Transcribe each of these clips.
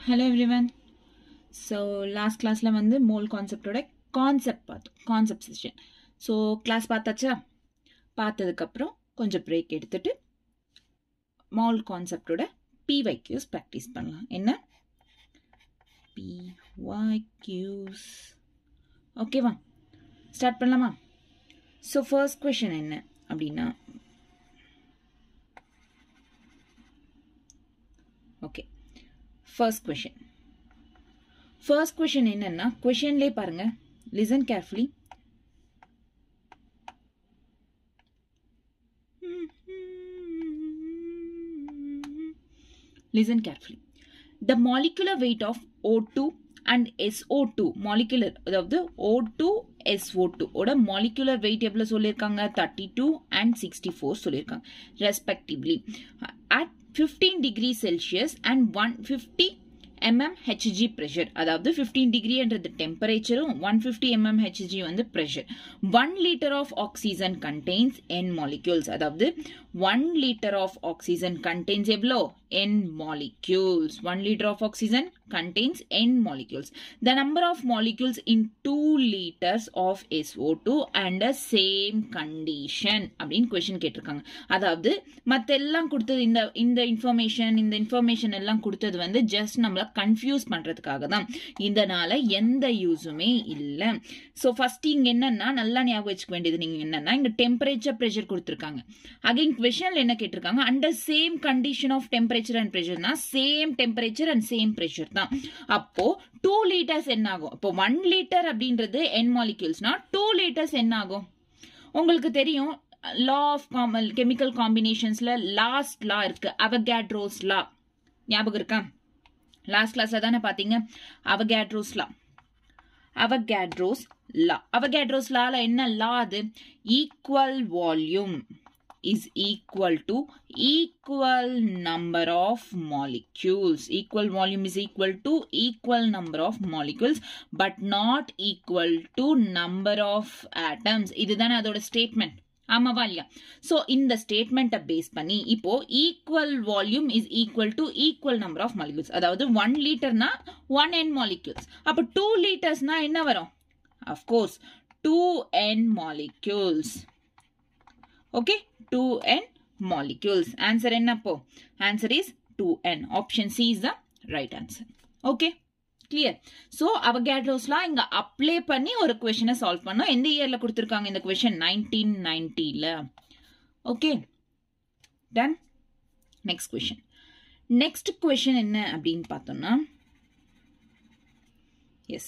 Hello everyone so last கிளாஸில் வந்து mole கான்செப்டோட கான்செப்ட் பார்த்தோம் கான்செப்ட் செஷன் ஸோ கிளாஸ் பார்த்தாச்சா பார்த்ததுக்கப்புறம் கொஞ்சம் பிரேக் எடுத்துட்டு மால் கான்செப்டோட பிவைக்யூஸ் ப்ராக்டிஸ் பண்ணலாம் என்ன பிவைக்யூஸ் ஓகேவா ஸ்டார்ட் பண்ணலாமா ஸோ ஃபர்ஸ்ட் கொஷின் என்ன அப்படின்னா okay first question first question என்னன்னா கொஷின்லே பாருங்க listen carefully listen carefully the molecular weight of O2 and SO2 molecular அதாவது O2 SO2 ஓட molecular weight எவ்வளவு சொல்லியிருக்காங்க 32 and 64 சொல்லியிருக்காங்க respectively at 15 degree Celsius and 150 mm Hg pressure அதாவது 15 degree என்றது டெம்பரேச்சரும் 150 mm Hg வந்து pressure 1 liter of oxygen contains n molecules அதாவது 1 liter of oxygen contains எவ்வளோ n molecules 1 liter of oxygen contains n molecules the number of molecules in 2 liters of SO2 under same condition அப்படின்னு question கேட்டிருக்காங்க அதாவது மத்த எல்லாம் கொடுத்தது இந்த இந்த இன்ஃபர்மேஷன் இந்த இன்ஃபர்மேஷன் எல்லாம் கொடுத்தது வந்து ஜஸ்ட் நம்மள கன்ஃபியூஸ் பண்றதுக்காக தான் இதனால எந்த யூஸுமே இல்லை ஸோ ஃபர்ஸ்ட் இங்க என்னன்னா நல்லா ஞாபகம் வச்சுக்க வேண்டியது நீங்க என்னன்னா இங்க டெம்பரேச்சர் ப்ரெஷர் கொடுத்துருக்காங்க அகைன் கொஸ்டின்ல என்ன கேட்டிருக்காங்க under same condition of temperature and ப்ரெஷர்னா same temperature and same pressure தான் அப்போ டூ லிட்டர்ஸ் என்ன ஆகும் இப்போ ஒன் லிட்டர் அப்படின்றது என் மாலிக்யூல்ஸ்னா டூ லிட்டர்ஸ் என்ன ஆகும் உங்களுக்கு தெரியும் லா ஆஃப் கெமிக்கல் காம்பினேஷன்ஸ்ல லாஸ்ட் லா இருக்கு அவகேட்ரோஸ் லா ஞாபகம் இருக்கா லாஸ்ட் கிளாஸ்ல தானே பாத்தீங்க Avogadro's law Avogadro's law Avogadro's லால என்ன லா அது equal volume is equal to equal number of molecules equal volume is equal to equal number of molecules but not equal to number of atoms இதுதானே அதோட statement ஆமாவா இல்லையா so இந்த ஸ்டேட்மெண்ட்டை base பண்ணி இப்போ equal volume is equal to equal number of molecules அதாவது one லிட்டர்னா ஒன் என் மாலிக்யூல்ஸ் அப்போ டூ லிட்டர்ஸ்னா என்ன வரும் of course two n molecules okay 2n molecules. Answer என்னப்போ? Answer is 2n. Option C is the right answer. Okay? Clear so அவகேட்ரோஸ்லாம் இங்க apply பண்ணி ஒரு கொஷனை சால்வ் பண்ணோம் எந்த இயர்ல கொடுத்துருக்காங்க இந்த கொஷன் நைன்டீன் நைன்டில okay done next question next question என்ன அப்படின்னு பார்த்தோம்னா yes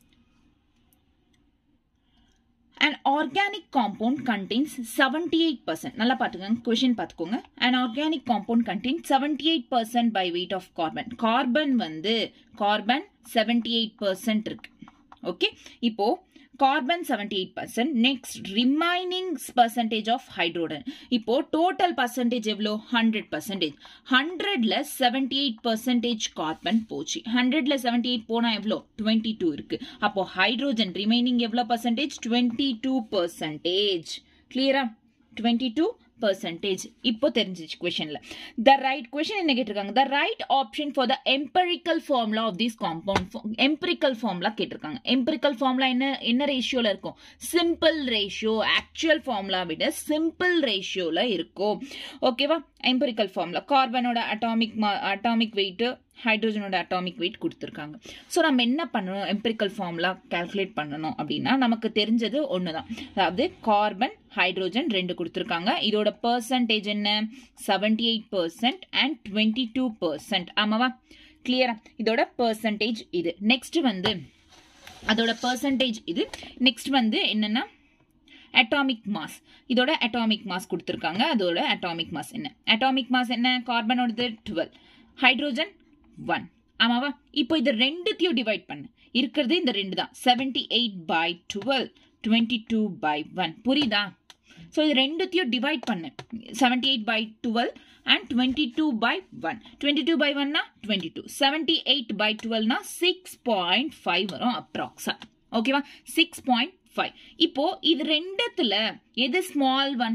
an organic compound contains 78% நல்லா பாத்துக்கோங்க கொஷின் பார்த்துக்கோங்க an organic compound contains 78% by weight of carbon carbon வந்து கார்பன் 78% இருக்கு ஓகே இப்போ carbon seventy eight percent next remaining percentage of hydrogen இப்போ டோட்டல் பர்சன்டேஜ் எவ்வளோ ஹண்ட்ரட் பர்சன்டேஜ் ஹண்ட்ரட்ல செவன்டி எயிட் பர்சன்டேஜ் கார்பன் போச்சு ஹண்ட்ரட்ல செவன்டி எயிட் போனா எவ்வளோ டுவெண்ட்டி டூ இருக்கு அப்போ ஹைட்ரோஜன் ரிமைனிங் எவ்வளோ பர்சன்டேஜ் டுவெண்ட்டி டூ பர்சன்டேஜ் கிளியரா டுவெண்ட்டி டூ பர்சன்டேஜ் இப்போ தெரிஞ்சிச்சு கொஷன்ல த ரைட் கொஷின் என்ன கேட்டிருக்காங்க the right option for the empirical formula of this compound empirical formula கேட்டிருக்காங்க எம்பரிக்கல் ஃபார்முலா என்ன என்ன ரேஷியோல இருக்கும் சிம்பிள் ரேஷியோ ஆக்சுவல் ஃபார்முலா விட சிம்பிள் ரேஷியோல இருக்கும் ஓகேவா எம்பரிக்கல் ஃபார்முலா கார்பனோட அட்டாமிக் அட்டாமிக் வெயிட் ஹைட்ரோஜனோட அட்டாமிக் வெயிட் கொடுத்துருக்காங்க ஸோ நம்ம என்ன பண்ணணும் எம்பரிக்கல் ஃபார்முலா கால்குலேட் பண்ணணும் அப்படின்னா நமக்கு தெரிஞ்சது ஒன்று தான் அதாவது கார்பன் ஹைட்ரோஜன் ரெண்டு கொடுத்துருக்காங்க இதோட பர்சன்டேஜ் என்ன seventy eight percent and twenty two percent ஆமாவா கிளியரா இதோட பர்சன்டேஜ் இது நெக்ஸ்ட் வந்து அதோட பர்சன்டேஜ் இது நெக்ஸ்ட் வந்து என்னன்னா அட்டாமிக் மாஸ் இதோட அட்டாமிக் மாஸ் கொடுத்துருக்காங்க அதோட அட்டாமிக் மாஸ் என்ன அட்டாமிக் மாஸ் என்ன கார்பனோடது டுவெல் ஹைட்ரோஜன் ஒன் ஆமாவா இப்போ இது ரெண்டுத்தையும் டிவைட் பண்ணு இருக்கிறது இந்த ரெண்டு தான் seventy eight by twelve twenty two by one புரியுதா ஸோ இது ரெண்டுத்தையும் டிவைட் பண்ணு seventy eight by twelve and twenty two by one twenty two by ஒன்னா twenty two seventy eight by டுவெல்னா சிக்ஸ் பாயிண்ட் ஃபைவ் வரும் அப்ராக்ஸா ஓகேவா சிக்ஸ் பாயிண்ட் ஃபைவ் இப்போ இது ரெண்டுத்துல எது ஸ்மால் ஒன்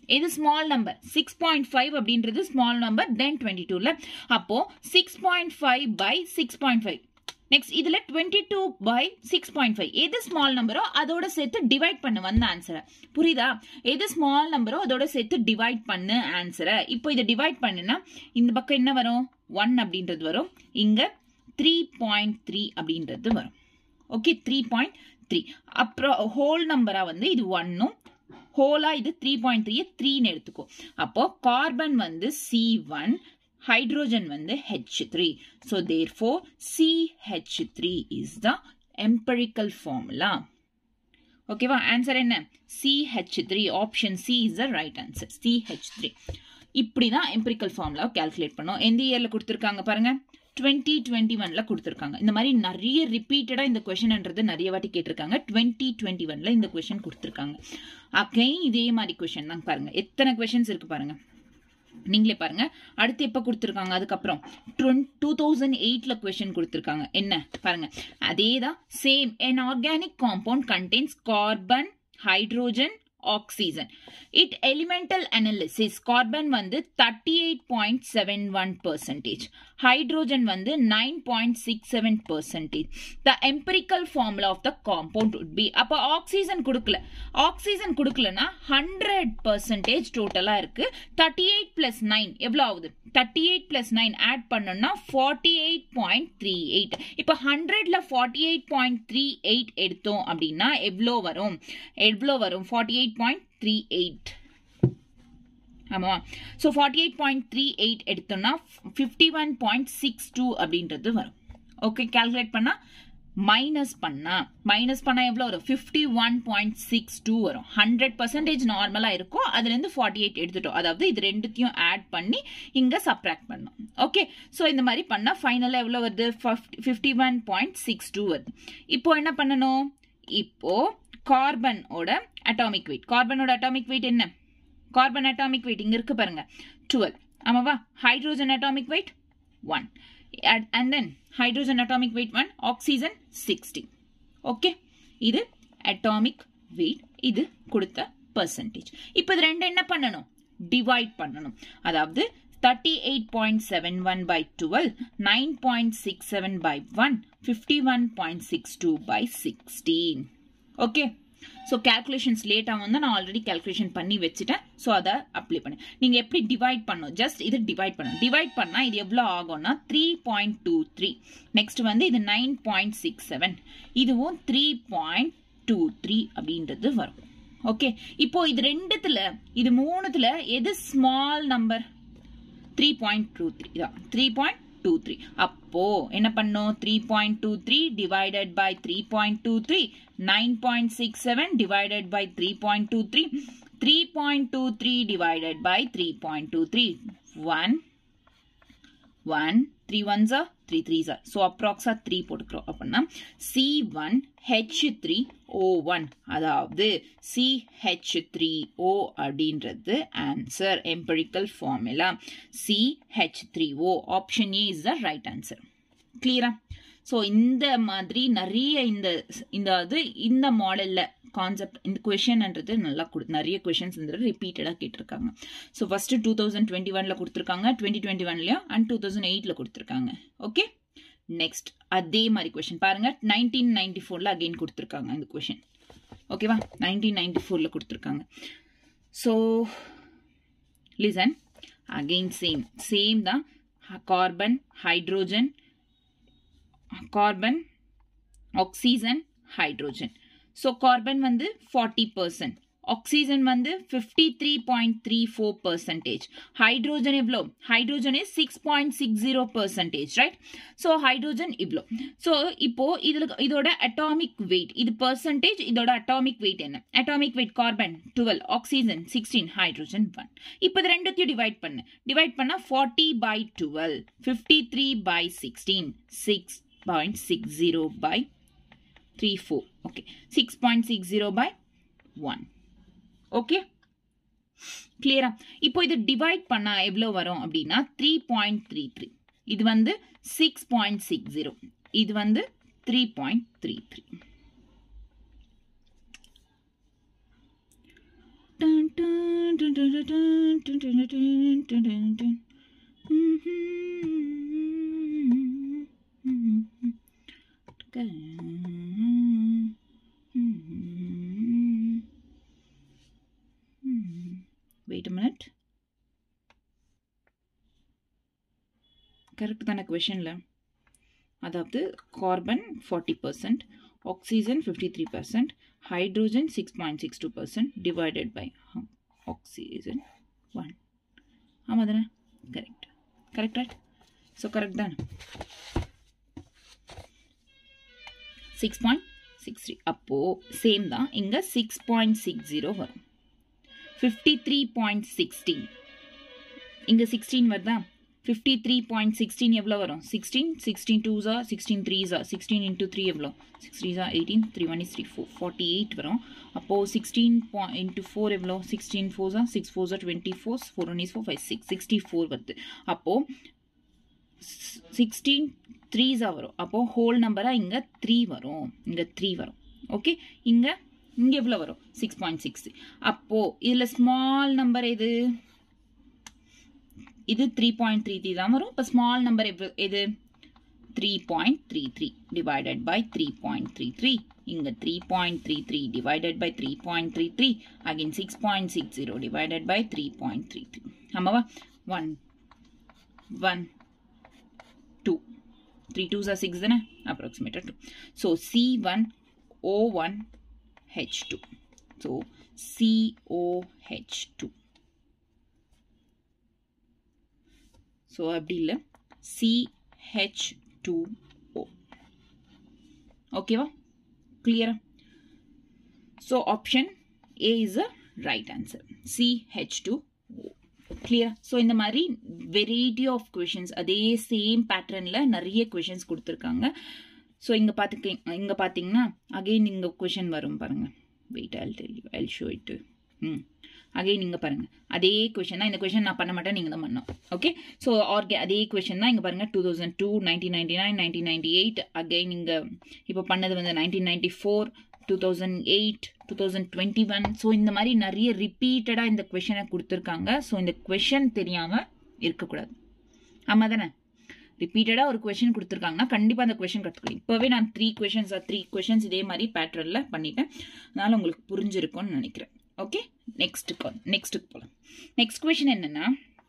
இது small number six point five அப்படின்றது ஸ்மால் நம்பர் தென் டுவெண்ட்டி டூல அப்போ six point five by six point five next இதுல twenty two by six point five எது ஸ்மால் நம்பரோ அதோட சேர்த்து டிவைட் பண்ணு வந்த ஆன்சரை புரியுதா எது ஸ்மால் நம்பரோ அதோட சேர்த்து டிவைட் பண்ணு ஆன்சரை இப்போ இதை டிவைட் பண்ணுனா இந்த பக்கம் என்ன வரும் ஒன் அப்படின்றது வரும் இங்க த்ரீ பாயிண்ட் த்ரீ அப்படின்றது வரும் ஓகே த்ரீ பாயிண்ட் த்ரீ அப்புறம் ஹோல் நம்பரா வந்து இது ஒன்னும் ஹோலா இது த்ரீ பாயிண்ட் த்ரீ த்ரீன்னு எடுத்துக்கோ அப்போ கார்பன் வந்து சி ஒன் ஹைட்ரோஜன் வந்து H three so therefore C H three is the empirical formula ஓகேவா ஆன்சர் என்ன C H three option C is the right answer C H three இப்படி தான் எம்பரிக்கல் ஃபார்முலா கால்குலேட் பண்ணோம் எந்த இயரில் கொடுத்துருக்காங்க பாருங்க டுவெண்ட்டி டுவெண்ட்டி ஒன்ல கொடுத்துருக்காங்க இந்த மாதிரி நிறைய ரிப்பீட்டடாக இந்த கொஷன்ன்றது நிறைய வாட்டி கேட்டிருக்காங்க டுவெண்ட்டி டுவெண்ட்டி ஒன்ல இந்த கொஷின் கொடுத்துருக்காங்க அகைன் இதே மாதிரி கொஷின் தான் பாருங்க எத்தனை கொஷின்ஸ் இருக்கு பாருங்க நீங்களே பாருங்க அடுத்து எப்போ கொடுத்துருக்காங்க அதுக்கப்புறம் டூ தௌசண்ட் எயிட்ல கொஷின் கொடுத்துருக்காங்க என்ன பாருங்க அதே தான் same an organic compound contains carbon hydrogen oxygen it elemental analysis carbon வந்து thirty eight point seven one percentage hydrogen வந்து nine point six seven percentage the empirical formula of the compound would be அப்போ oxygen கொடுக்கல oxygen கொடுக்கலனா hundred percentage டோட்டலாக இருக்கு thirty eight plus nine எவ்வளோ ஆகுது thirty eight plus nine add பண்ணோம்னா forty eight point three eight இப்போ ஹண்ட்ரட்ல forty eight point three eight எடுத்தோம் அப்படின்னா எவ்வளோ வரும் எவ்வளோ வரும் forty eight point three eight ஆமாவா so forty eight point three eight எடுத்தோம்னா fifty one point six two அப்படின்றது வரும் ஓகே கால்குலேட் பண்ணால் மைனஸ் பண்ணா மைனஸ் பண்ணால் எவ்வளோ வரும் fifty one point six two வரும் ஹண்ட்ரட் பர்சன்டேஜ் நார்மலாக இருக்கும் அதுலேருந்து ஃபார்ட்டி எயிட் எடுத்துட்டோம் அதாவது இது ரெண்டுத்தையும் ஆட் பண்ணி இங்கே சப்ராக்ட் பண்ணோம் ஓகே ஸோ இந்த மாதிரி பண்ணால் ஃபைனலாக எவ்வளோ வருது fifty one point six two வருது இப்போ என்ன பண்ணணும் இப்போ கார்பனோட அட்டாமிக் வெயிட் கார்பனோட அட்டாமிக் வெயிட் என்ன கார்பன் அட்டாமிக் வெயிட் இங்க இருக்கு பாருங்க டுவெல் ஆமாவா hydrogen atomic weight one and then hydrogen atomic weight one oxygen sixty okay இது அட்டாமிக் வெயிட் இது கொடுத்த பர்சன்டேஜ் இப்போ இது ரெண்டு என்ன பண்ணணும் டிவைட் பண்ணணும் அதாவது thirty eight point seven one by twelve nine point six seven by one fifty one point six two by sixteen okay so calculations லேட்டாக வந்து நான் ஆல்ரெடி கேல்குலேஷன் பண்ணி வச்சுட்டேன் ஸோ அதை அப்ளை பண்ணேன் நீங்கள் எப்படி டிவைட் பண்ணும் ஜஸ்ட் இது டிவைட் பண்ணும் டிவைட் பண்ணால் இது எவ்வளோ ஆகும்னா three point two three next வந்து இது நைன் பாயிண்ட் சிக்ஸ் செவன் இதுவும் த்ரீ பாயிண்ட் டூ த்ரீ அப்படின்றது வரும் ஓகே இப்போ இது ரெண்டுத்துல இது மூணுத்துல எது small number three point two three தான் த்ரீ பாயிண்ட் டூ த்ரீ அப்போ என்ன பண்ணோம் three point two three divided by three point two three nine point six seven divided by three point two three three point two three divided by three point two three one one three ஒன்ஸா three த்ரீஸா so அப்ராக்ஸா three போட்டுக்கிறோம் அப்படின்னா C one H three O one அதாவது C H three O அப்படின்றது answer empirical formula C H three O option A is the right answer கிளியரா so இந்த மாதிரி நிறைய இந்த இந்த இது இந்த மாடலில் கான்செப்ட் இந்த கொஷன்ன்றது நல்லா கொடு நிறைய கொஷின்ஸ் இந்த ரிப்பீட்டடாக கேட்டிருக்காங்க so first two thousand twenty ஒனில் கொடுத்துருக்காங்க டுவெண்ட்டி டுவெண்ட்டி ஒன்லையும் அண்ட் டூ தௌசண்ட் எயிட்டில் கொடுத்துருக்காங்க ஓகே நெக்ஸ்ட் அதே மாதிரி கொஷின் பாருங்க நைன்டீன் நைன்டி ஃபோரில் அகெயின் கொடுத்துருக்காங்க இந்த கொஷின் ஓகேவா நைன்டீன் நைன்டி ஃபோரில் கொடுத்துருக்காங்க so listen again same same தான் carbon hydrogen carbon oxygen hydrogen so carbon வந்து ஃபார்ட்டி பர்சன்ட் ஆக்சிஜன் வந்து fifty three point three four percentage hydrogen எவ்வளோ hydrogen is six point six zero percentage right so hydrogen இவ்வளோ so இப்போ இதில் இதோட atomic weight இது percentage இதோட atomic weight என்ன atomic weight carbon twelve oxygen sixteen hydrogen one இப்போ இது ரெண்டுத்தையும் டிவைட் பண்ணு டிவைட் பண்ணால் forty by twelve fifty three by sixteen six point six zero by three four okay six point six zero by one okay கிளியரா இப்போ இது divide பண்ணா எவ்வளோ வரும் அப்படின்னா த்ரீ பாயிண்ட் த்ரீ த்ரீ இது வந்து சிக்ஸ் பாயிண்ட் சிக்ஸ் ஜீரோ இது வந்து three point three three done done done done done done done done done done done. Wait a minute. Correct தானே கொஷனில் அதாவது carbon forty percent oxygen fifty three percent hydrogen six point six two percent divided by oxygen one ஆமாம் தானே correct correct right so correct தானே six point six three அப்போது same தான் இங்கே six point six zero வரும் fifty three point sixteen இங்கே sixteen வருதா fifty three point sixteen எவ்வளோ வரும் சிக்ஸ்டீன் சிக்ஸ்டீன் டூஸா சிக்ஸ்டீன் த்ரீஸா சிக்ஸ்டீன் இன்ட்டு த்ரீ எவ்வளோ சிக்ஸ் த்ரீஸா eighteen three one is three four forty eight வரும் அப்போது சிக்ஸ்டீன் பாயிண்ட் இன்ட்டு ஃபோர் எவ்வளோ சிக்ஸ்டீன் ஃபோர்ஸா சிக்ஸ் ஃபோர்ஸா twenty four four one is four five six sixty four வருது அப்போது சிக்ஸ்டீன் த்ரீஸா வரும் அப்போது ஹோல் நம்பராக இங்கே த்ரீ வரும் இங்கே த்ரீ வரும் ஓகே இங்கே இங்கே எவ்வளோ வரும் சிக்ஸ் பாயிண்ட் சிக்ஸ் அப்போது இதில் ஸ்மால் நம்பர் எது இது த்ரீ பாயிண்ட் த்ரீ த்ரீ தான் வரும் இப்போ ஸ்மால் நம்பர் எது three point three three divided by three point three three இங்கே three point three three divided by three point three three again six point six zero divided by three point three three ஆமாவா one one two three twos are six தானே அப்ராக்சிமேட்டாக two so C one O one H two so C O H two so அப்படி இல்லை C H two O ஓகேவா கிளியரா so option A is a right answer C H two O கிளியரா so இந்த மாதிரி variety of questions அதே சேம் பேட்டர்னில் நிறைய கொஷின்ஸ் கொடுத்துருக்காங்க ஸோ இங்கே பார்த்துக்க இங்கே பார்த்தீங்கன்னா அகெயின் இங்கே கொஷின் வரும் பாருங்கள் wait I'll tell you I'll show it hmm again நீங்கள் பாருங்கள் அதே கொஷின் தான் இந்த கொஷின் நான் பண்ண மாட்டேன் நீங்கள் தான் பண்ணோம் ஓகே ஸோ ஆர்கே அதே கொஷின் தான் இங்கே பாருங்கள் two thousand two nineteen ninety nine nineteen ninety eight again இங்கே இப்போ பண்ணது வந்து nineteen ninety four two thousand eight two thousand twenty one so இந்த மாதிரி நிறைய ரிப்பீட்டடாக இந்த கொஷனை கொடுத்துருக்காங்க ஸோ இந்த கொஷன் தெரியாமல் இருக்கக்கூடாது ஆமாம் தானே ரிப்பீட்டடாக ஒரு கொஷின் கொடுத்துருக்காங்கன்னா கண்டிப்பாக அந்த கொஷின் கற்றுக்கலாம் இப்போவே நான் த்ரீ கொஷின்ஸ் த்ரீ கொஷின்ஸ் இதே மாதிரி பேட்டர்னில் பண்ணிட்டேன் அதனால் உங்களுக்கு புரிஞ்சிருக்கும்னு நினைக்கிறேன் ஓகே நெக்ஸ்ட்டுக்கு நெக்ஸ்ட்டுக்கு போகலாம் நெக்ஸ்ட் கொஷின் என்னென்னா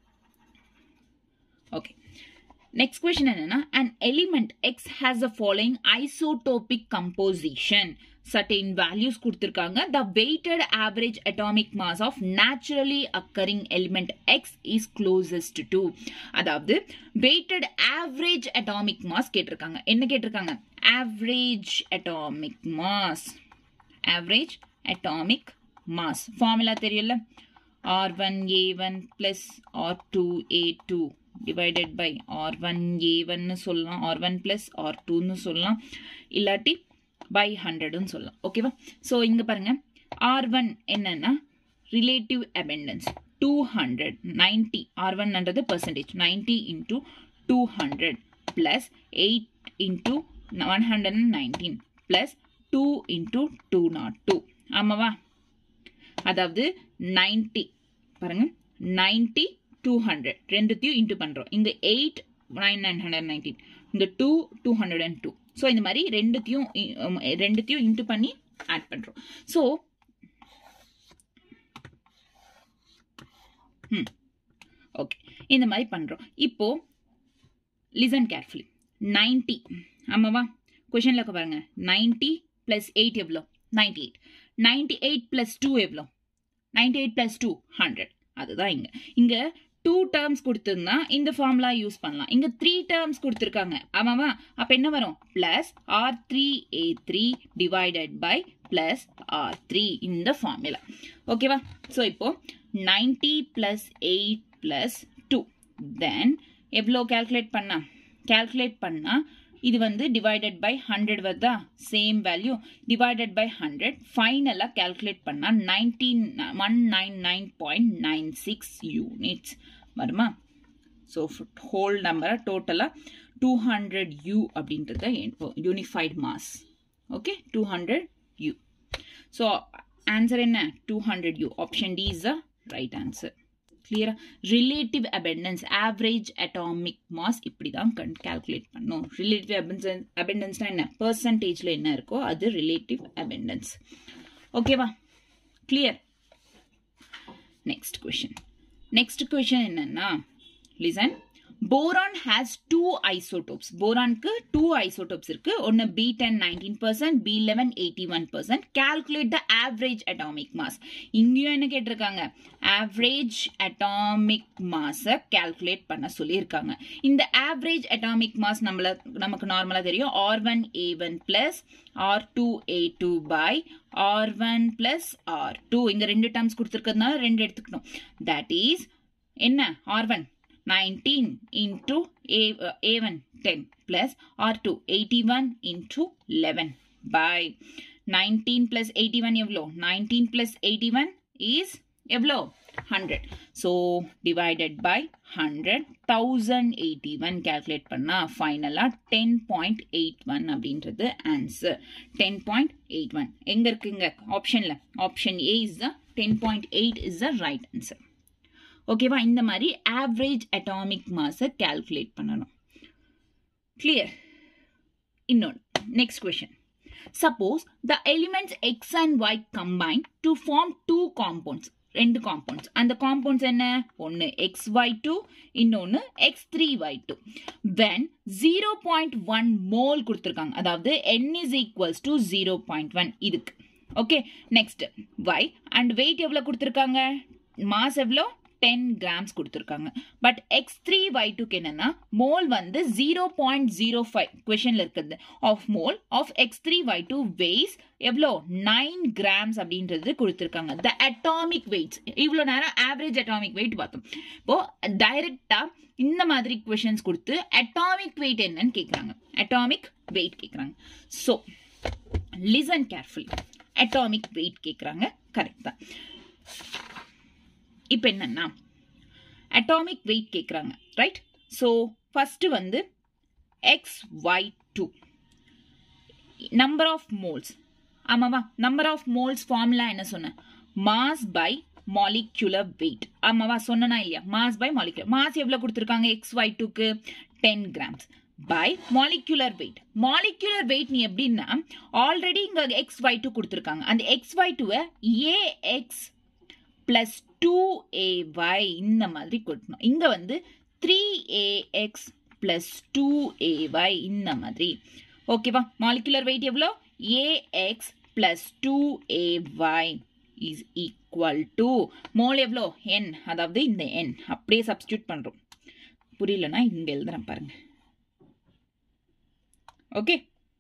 ஓகே நெக்ஸ்ட் கொஷின் என்னென்னா an element X has a following isotopic composition certain values கொடுத்திருக்காங்க the weighted average atomic mass of naturally occurring element x is closest to அதாவது weighted average atomic mass கேட்டிருக்காங்க என்ன கேட்டிருக்காங்க average atomic mass average atomic mass formula தெரியல r1a1 plus r2a2 divided by r1a1 னு சொல்லலாம் r1 plus r2 னு சொல்லலாம் இல்லாட்டி பை ஹண்ட்ரட்னு சொல்லலாம் ஓகேவா ஸோ இங்கே பாருங்க ஆர் ஒன் என்னன்னா relative abundance two hundred ninety R ஒன்ன்றது percentage ninety into two hundred plus eight into one hundred and nineteen plus two into two not two ஆமாவா அதாவது நைன்டி பாருங்க நைன்டி டூ ஹண்ட்ரட் ரெண்டுத்தையும் into பண்ணுறோம் இங்கே eight nine nine hundred nineteen இந்த two two hundred and two so இந்த மாதிரி ரெண்டுத்தையும் ரெண்டுத்தையும் இன்ட்டு பண்ணி ஆட் பண்ணுறோம் ஸோ ம் ஓகே இந்த மாதிரி பண்ணுறோம் இப்போ லிசன் கேர்ஃபுல்லி நைன்டி ஆமாவா கொஷனில் பாருங்க நைன்டி ப்ளஸ் எயிட் எவ்வளோ ninety eight ninety eight plus two எவ்வளோ ninety eight plus two hundred அதுதான் இங்கே இங்கே டூ டேர்ம்ஸ் கொடுத்துருந்தா இந்த ஃபார்முலா யூஸ் பண்ணலாம் இங்கே த்ரீ டேர்ம்ஸ் கொடுத்துருக்காங்க ஆமாவா அப்போ என்ன வரும் plus R three A three divided by plus R three இந்த ஃபார்முலா ஓகேவா ஸோ இப்போ ninety plus eight plus two then எவ்வளோ கேல்குலேட் பண்ணா கேல்குலேட் பண்ணால் இது வந்து டிவைடட் பை ஹண்ட்ரட் வருதா same value divided by hundred ஃபைனலாக கேல்குலேட் பண்ணால் nineteen one nine nine point nine six units வருமா ஸோ ஹோல் நம்பரை டோட்டலாக டூ ஹண்ட்ரட் யூ அப்படின்றத unified mass okay two hundred U so answer என்ன two hundred U option D is the right answer கிளியரா relative abundance average atomic mass இப்படி தான் கண் calculate பண்ணும் ரிலேட்டிவ் அபெண்டன்ஸ் அபெண்டன்ஸ்னா என்ன பர்சன்டேஜில் என்ன இருக்கோ அது ரிலேட்டிவ் அபெண்டன்ஸ் ஓகேவா clear next question next question என்னன்னா listen boron has two isotopes போரானுக்கு டூ ஐசோடோப்ஸ் இருக்கு ஒன்னு B ten nineteen percent B eleven eighty one percent calculate the average atomic mass இங்கேயும் என்ன கேட்டிருக்காங்க ஆவரேஜ் அட்டாமிக் மாஸை கால்குலேட் பண்ண சொல்லியிருக்காங்க இந்த ஆவரேஜ் அட்டாமிக் மாஸ் நம்மள நமக்கு நார்மலாக தெரியும் R one A one plus R two A two by R one plus R two இங்கே ரெண்டு டேர்ம்ஸ் கொடுத்துருக்கிறதுனால ரெண்டு எடுத்துக்கணும் தட் இஸ் என்ன R one 19 into A, uh, A1 10 plus R2 81 into 11 by 19 plus 81 எவ்வளோ 19 plus 81 is எவ்வளோ 100 so divided by 100 1081 calculate பண்ணா ஃபைனலா 10.81 அப்படின்றது ஆன்சர் 10.81 எங்க இருக்குங்க ஆப்ஷன்ல option A is the 10.8 is the right answer ஓகேவா இந்த மாதிரி ஆவரேஜ் அட்டாமிக் மாஸை கால்குலேட் பண்ணணும் கிளியர் இன்னொன்று next question suppose the elements X and Y combine to form two compounds ரெண்டு காம்பவுண்ட்ஸ் அந்த காம்பவுண்ட்ஸ் என்ன ஒன்று எக்ஸ் ஒய் டூ இன்னொன்று X three Y two when zero point one mole கொடுத்துருக்காங்க அதாவது N is equals to zero point one இதுக்கு okay next Y and wait எவ்வளோ கொடுத்துருக்காங்க மாஸ் எவ்வளோ டென் கிராம்ஸ் கொடுத்துருக்காங்க பட் எக்ஸ் த்ரீ ஒய் டூக்கு என்னன்னா மோல் வந்து ஜீரோ பாயிண்ட் ஜீரோ ஃபைவ் கொஷனில் இருக்குது of mole of X three Y two weighs எவ்வளோ நைன் கிராம்ஸ் அப்படின்றது கொடுத்துருக்காங்க த அட்டாமிக் வெயிட்ஸ் இவ்வளோ நேரம் ஆவரேஜ் அட்டாமிக் வெயிட் பார்த்தோம் இப்போ டைரக்டா இந்த மாதிரி கொஷின்ஸ் கொடுத்து அட்டாமிக் வெயிட் என்னன்னு கேட்குறாங்க அட்டாமிக் வெயிட் கேட்குறாங்க so listen carefully atomic weight கேட்குறாங்க கரெக்ட் தான் இப்போ என்னன்னா அட்டாமிக் வெயிட் கேட்குறாங்க ரைட் ஸோ ஃபஸ்ட்டு வந்து X Y two number of moles ஆமாவா நம்பர் ஆஃப் மோல்ஸ் ஃபார்முலா என்ன சொன்னேன் மாஸ் பை மாலிகுலர் வெயிட் ஆமாவா சொன்னா இல்லையா மாஸ் பை மாலிகுலர் மாஸ் எவ்வளோ கொடுத்துருக்காங்க எக்ஸ் ஒய் டூக்கு ten grams by molecular weight molecular weight நீ எப்படின்னா ஆல்ரெடி இங்கே எக்ஸ் ஒய் டூ கொடுத்துருக்காங்க அந்த எக்ஸ் ஒய் டூவை ஏஎக்ஸ் பிளஸ் டூ ஏஒய் இந்த மாதிரி கொடுக்கணும் இங்கே வந்து three A X plus two A Y இந்த மாதிரி ஓகேவா மாலிகுலர் வெயிட் எவ்வளோ A X plus two A Y is equal to mole எவ்வளோ என் அதாவது இந்த என் அப்படியே சப்ஸ்டியூட் பண்ணுறோம் புரியலன்னா இங்கே எழுதுறேன் பாருங்க okay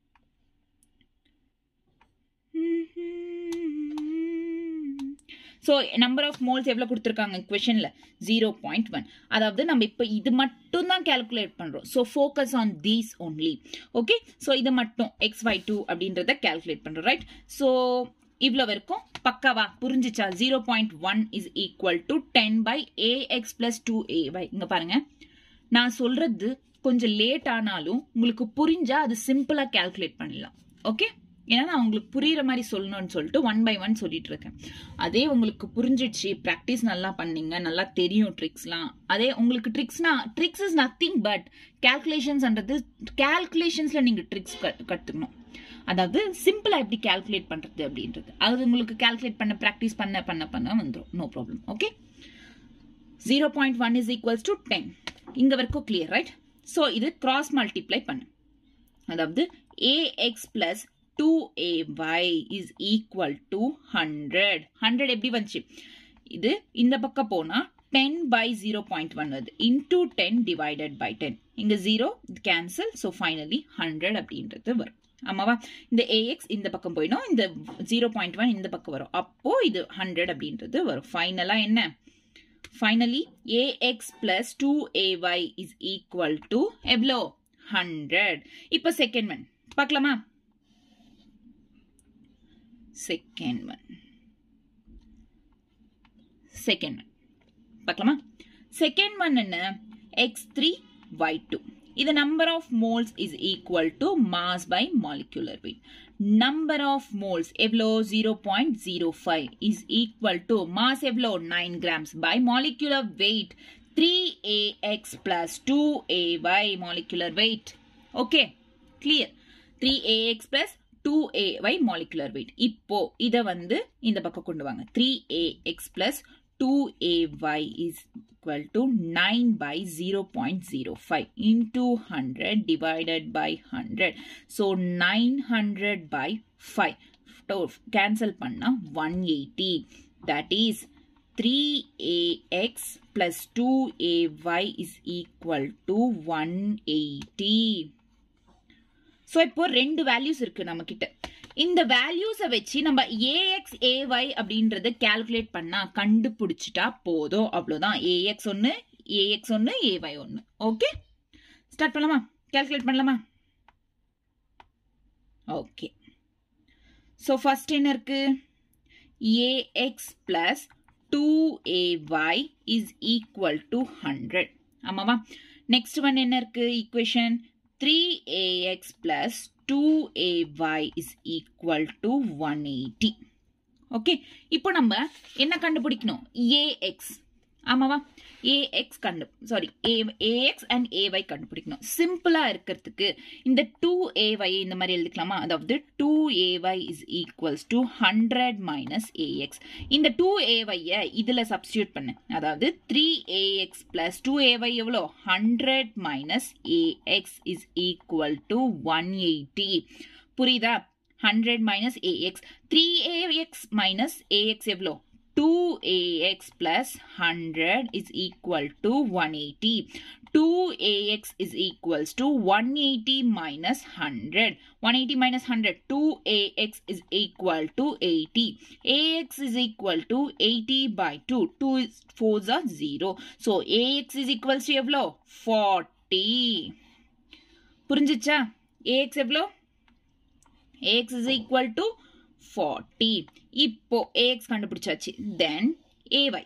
so number of moles எவ்வளோ கொடுத்துருக்காங்க கொஷனில் ஜீரோ பாயிண்ட் ஒன் அதாவது நம்ம இப்போ இது மட்டும் தான் கேல்குலேட் பண்ணுறோம் so focus on these only okay so இது மட்டும் எக்ஸ் ஒய் டூ அப்படின்றத கேல்குலேட் பண்ணுறோம் ரைட் ஸோ இவ்வளோ வரைக்கும் பக்காவா புரிஞ்சிச்சா zero point one is equal to ten by A X plus two A Y இங்கே பாருங்க நான் சொல்றது கொஞ்சம் லேட் ஆனாலும் உங்களுக்கு புரிஞ்சா அது சிம்பிளாக கேல்குலேட் பண்ணலாம் ஓகே ஏன்னா நான் உங்களுக்கு புரியுற மாதிரி சொல்லணும்னு சொல்லிட்டு ஒன் பை ஒன் சொல்லிட்டு இருக்கேன் அதே உங்களுக்கு புரிஞ்சிடுச்சு ப்ராக்டிஸ் நல்லா பண்ணீங்க நல்லா தெரியும் ட்ரிக்ஸ்லாம் அதே உங்களுக்கு ட்ரிக்ஸ்னா ட்ரிக்ஸ் இஸ் நத்திங் பட் கேல்குலேஷன்ஸ்ன்றது கேல்குலேஷன்ஸ்ல நீங்க ட்ரிக்ஸ் கற்றுக்கணும் அதாவது சிம்பிளா எப்படி கேல்குலேட் பண்றது அப்படின்றது அது உங்களுக்கு கேல்குலேட் பண்ண ப்ராக்டிஸ் பண்ண பண்ண பண்ண வந்துடும் no problem okay zero point one is equals to ten இங்க வரைக்கும் கிளியர் ரைட் ஸோ இது கிராஸ் மல்டிப்ளை பண்ணு அதாவது A X plus two A Y is equal to hundred hundred எப்படி வந்துச்சு இது இந்த பக்கம் போனா ten by zero point one வருது into ten divided by ten இங்க zero cancel so finally hundred அப்படின்றது வரும் ஆமாவா இந்த ஏஎக்ஸ் இந்த பக்கம் போயிடும் இந்த ஜீரோ பாயிண்ட் ஒன் இந்த பக்கம் வரும் அப்போ இது ஹண்ட்ரட் அப்படின்றது வரும் ஃபைனலா என்ன finally A X plus two A Y is equal to எவ்வளோ ஹண்ட்ரட் இப்போ செகண்ட் ஒன் பார்க்கலாமா செகண்ட் ஒன் செகண்ட் ஒன் பார்க்கலாமா செகண்ட் ஒன் என்ன எக்ஸ் த்ரீ ஒய் டூ இது number of moles is equal to mass by molecular weight number of moles எவ்வளோ zero point zero five is equal to mass எவ்வளோ nine grams by molecular weight three A X plus two A Y molecular weight okay clear three A X plus two A Y molecular weight இப்போ இதை வந்து இந்த பக்கம் கொண்டு வாங்க three A X plus two A Y is equal to 9 by 0.05 into 100 divided by 100. So 900 by 5. Cancel panna 180. That is 3ax plus 2ay is equal to 180. So இப்போ ரெண்டு values இருக்கு நம்ம கிட்ட இந்த வேல்யூஸை வச்சு நம்ம ஏஎக்ஸ் ஏஒய் அப்படின்றத கால்குலேட் பண்ணா கண்டுபிடிச்சிட்டா போதும் அவ்வளோதான் ஏஎக்ஸ் ஒன்று ஏஎக்ஸ் ஒன்று ஏஒய் ஒன்று ஓகே ஸ்டார்ட் பண்ணலாமா கால்குலேட் பண்ணலாமா ஓகே ஸோ ஃபர்ஸ்ட் என்ன இருக்கு A X plus two A Y is equal to hundred ஆமாவா நெக்ஸ்ட் ஒன் என்ன இருக்கு equation 3ax plus 2ay is equal to 180. Okay இப்போ நம்ம என்ன கண்டுபிடிக்கணும் ஏஎக்ஸ் ஆமாவா ஏஎக்ஸ் கண்டு sorry A A X and A Y கண்டுபிடிக்கணும் சிம்பிளா இருக்கிறதுக்கு இந்த டூ ஏஒய் இந்த மாதிரி எழுதிக்கலாமா அதாவது two A Y is equals to hundred minus A X இந்த டூ ஏஒய்யை இதில் சப்ஸ்டியூட் பண்ணு அதாவது three A X plus two A Y எவ்வளோ hundred minus A X is equal to one eighty புரியுதா hundred minus A X three A X minus A X எவ்வளோ 2ax plus 100 is equal to 180. 2ax is equals to 180 minus 100. 180 minus 100. 2ax is equal to 80. ax is equal to 80 by 2. 2 is 4s are 0. So ax is equals to எவ்வளோ 40. புரிஞ்சிச்சா ax எவ்வளோ ax is equal to 40 இப்போ ax கண்டுபிடிச்சாச்சு then ay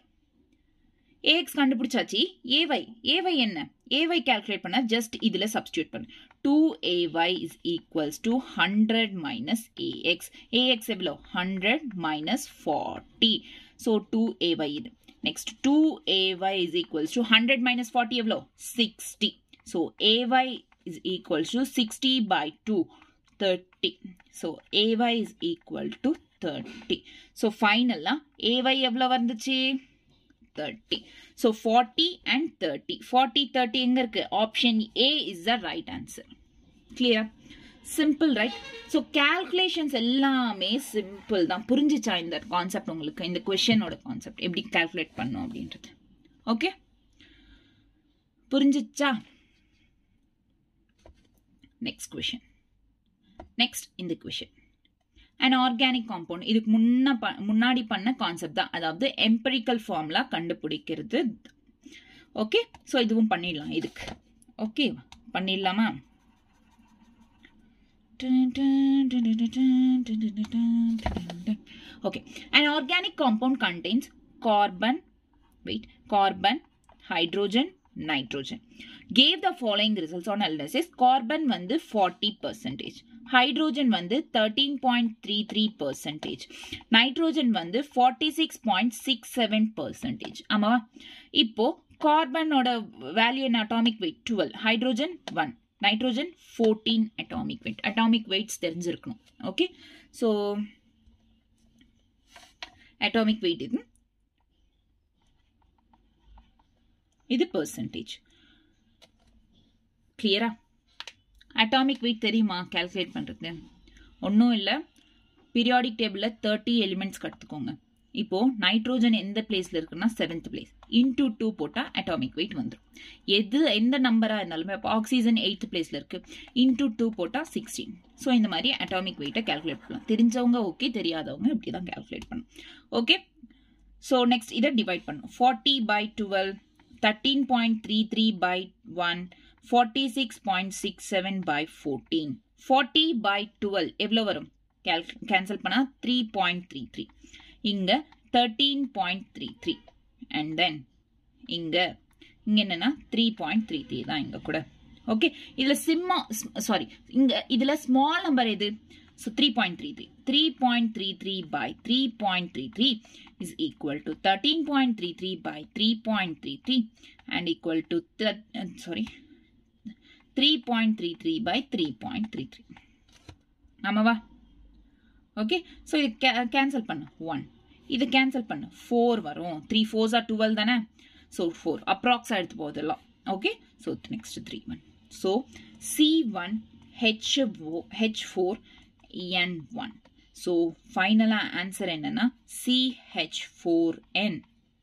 ax கண்டுபிடிச்சாச்சு ay ay என்ன ay calculate பண்ண just இதுல substitute பண்ணு 2ay is equals to 100 minus ax ax எவ்வளோ 100 minus 40 so 2ay இது next 2ay is equals to 100 minus 40 எவ்வளோ 60 so ay is equals to 60 by 2 30 so ay is equal to 30 so final ay எவ்வளோ வந்துச்சு 30 so 40 and 30 40 30 எங்க இருக்கு option A is the right answer clear simple right so calculations எல்லாமே simple தான் புரிஞ்சிச்சா இந்த concept உங்களுக்கு இந்த கொஷனோட கான்செப்ட் எப்படி கால்குலேட் பண்ணும் அப்படின்றது ஓகே புரிஞ்சிச்சா நெக்ஸ்ட் கொஷன் நெக்ஸ்ட் இந்த கொஷன் அண்ட் ஆர்கானிக் காம்பவுண்ட் இதுக்கு முன்ன முன்னாடி பண்ண கான்செப்ட் தான் அதாவது எம்பரிக்கல் ஃபார்முலா கண்டுபிடிக்கிறது ஓகே ஸோ இதுவும் பண்ணிடலாம் இதுக்கு ஓகே பண்ணிடலாமா okay an organic compound contains carbon wait carbon hydrogen nitrogen gave the following results on analysis carbon வந்து 40 percentage ஹைட்ரோஜன் வந்து thirteen point three three percentage nitrogen வந்து forty six point six seven percentage ஆமாவா இப்போ கார்பனோட value என்ன atomic weight twelve hydrogen one nitrogen fourteen atomic weight atomic weights தெரிஞ்சிருக்கணும் okay so atomic weight இது இது பர்சன்டேஜ் கிளியரா அட்டாமிக் வெயிட் தெரியுமா கால்குலேட் பண்ணுறது ஒன்றும் இல்லை பீரியாடிக் டேபிளில் தேர்ட்டி எலிமெண்ட்ஸ் கற்றுக்கோங்க இப்போது நைட்ரோஜன் எந்த பிளேஸில் இருக்குன்னா செவன்த் பிளேஸ் இன்டூ டூ போட்டால் அட்டாமிக் வெயிட் வந்துடும் எது எந்த நம்பராக இருந்தாலுமே இப்போ ஆக்சிஜன் எயித்து பிளேஸில் இருக்குது இன்டூ டூ போட்டால் சிக்ஸ்டீன் ஸோ இந்த மாதிரி அட்டாமிக் வெயிட்டை கால்குலேட் பண்ணலாம் தெரிஞ்சவங்க ஓகே தெரியாதவங்க இப்படி தான் கால்குலேட் பண்ணணும் ஓகே ஸோ நெக்ஸ்ட் இதை டிவைட் பண்ணணும் forty by twelve thirteen point three three by one forty six point six seven by fourteen forty by twelve எவ்வளோ வரும் கேன்சல் பண்ணால் த்ரீ பாயிண்ட் த்ரீ த்ரீ இங்கே thirteen point three three and then இங்கே இங்கே என்னென்னா three point three three தான் இங்கே கூட ஓகே இதுல சிம்மா சாரி இங்க இதுல ஸ்மால் நம்பர் எது so three point three three three point three three by three point three three is equal to thirteen point three three by three point three three and equal to sorry three point three three by three point three three ஆமாவா okay so இது cancel பண்ணு one இது cancel பண்ணு four வரும் three fours are twelve தானே so four அப்ராக்ஸாக எடுத்து போகுதெல்லாம் okay so next three one so C one H H four N one so ஃபைனலாக ஆன்சர் என்னன்னா சிஹெச் ஃபோர் என்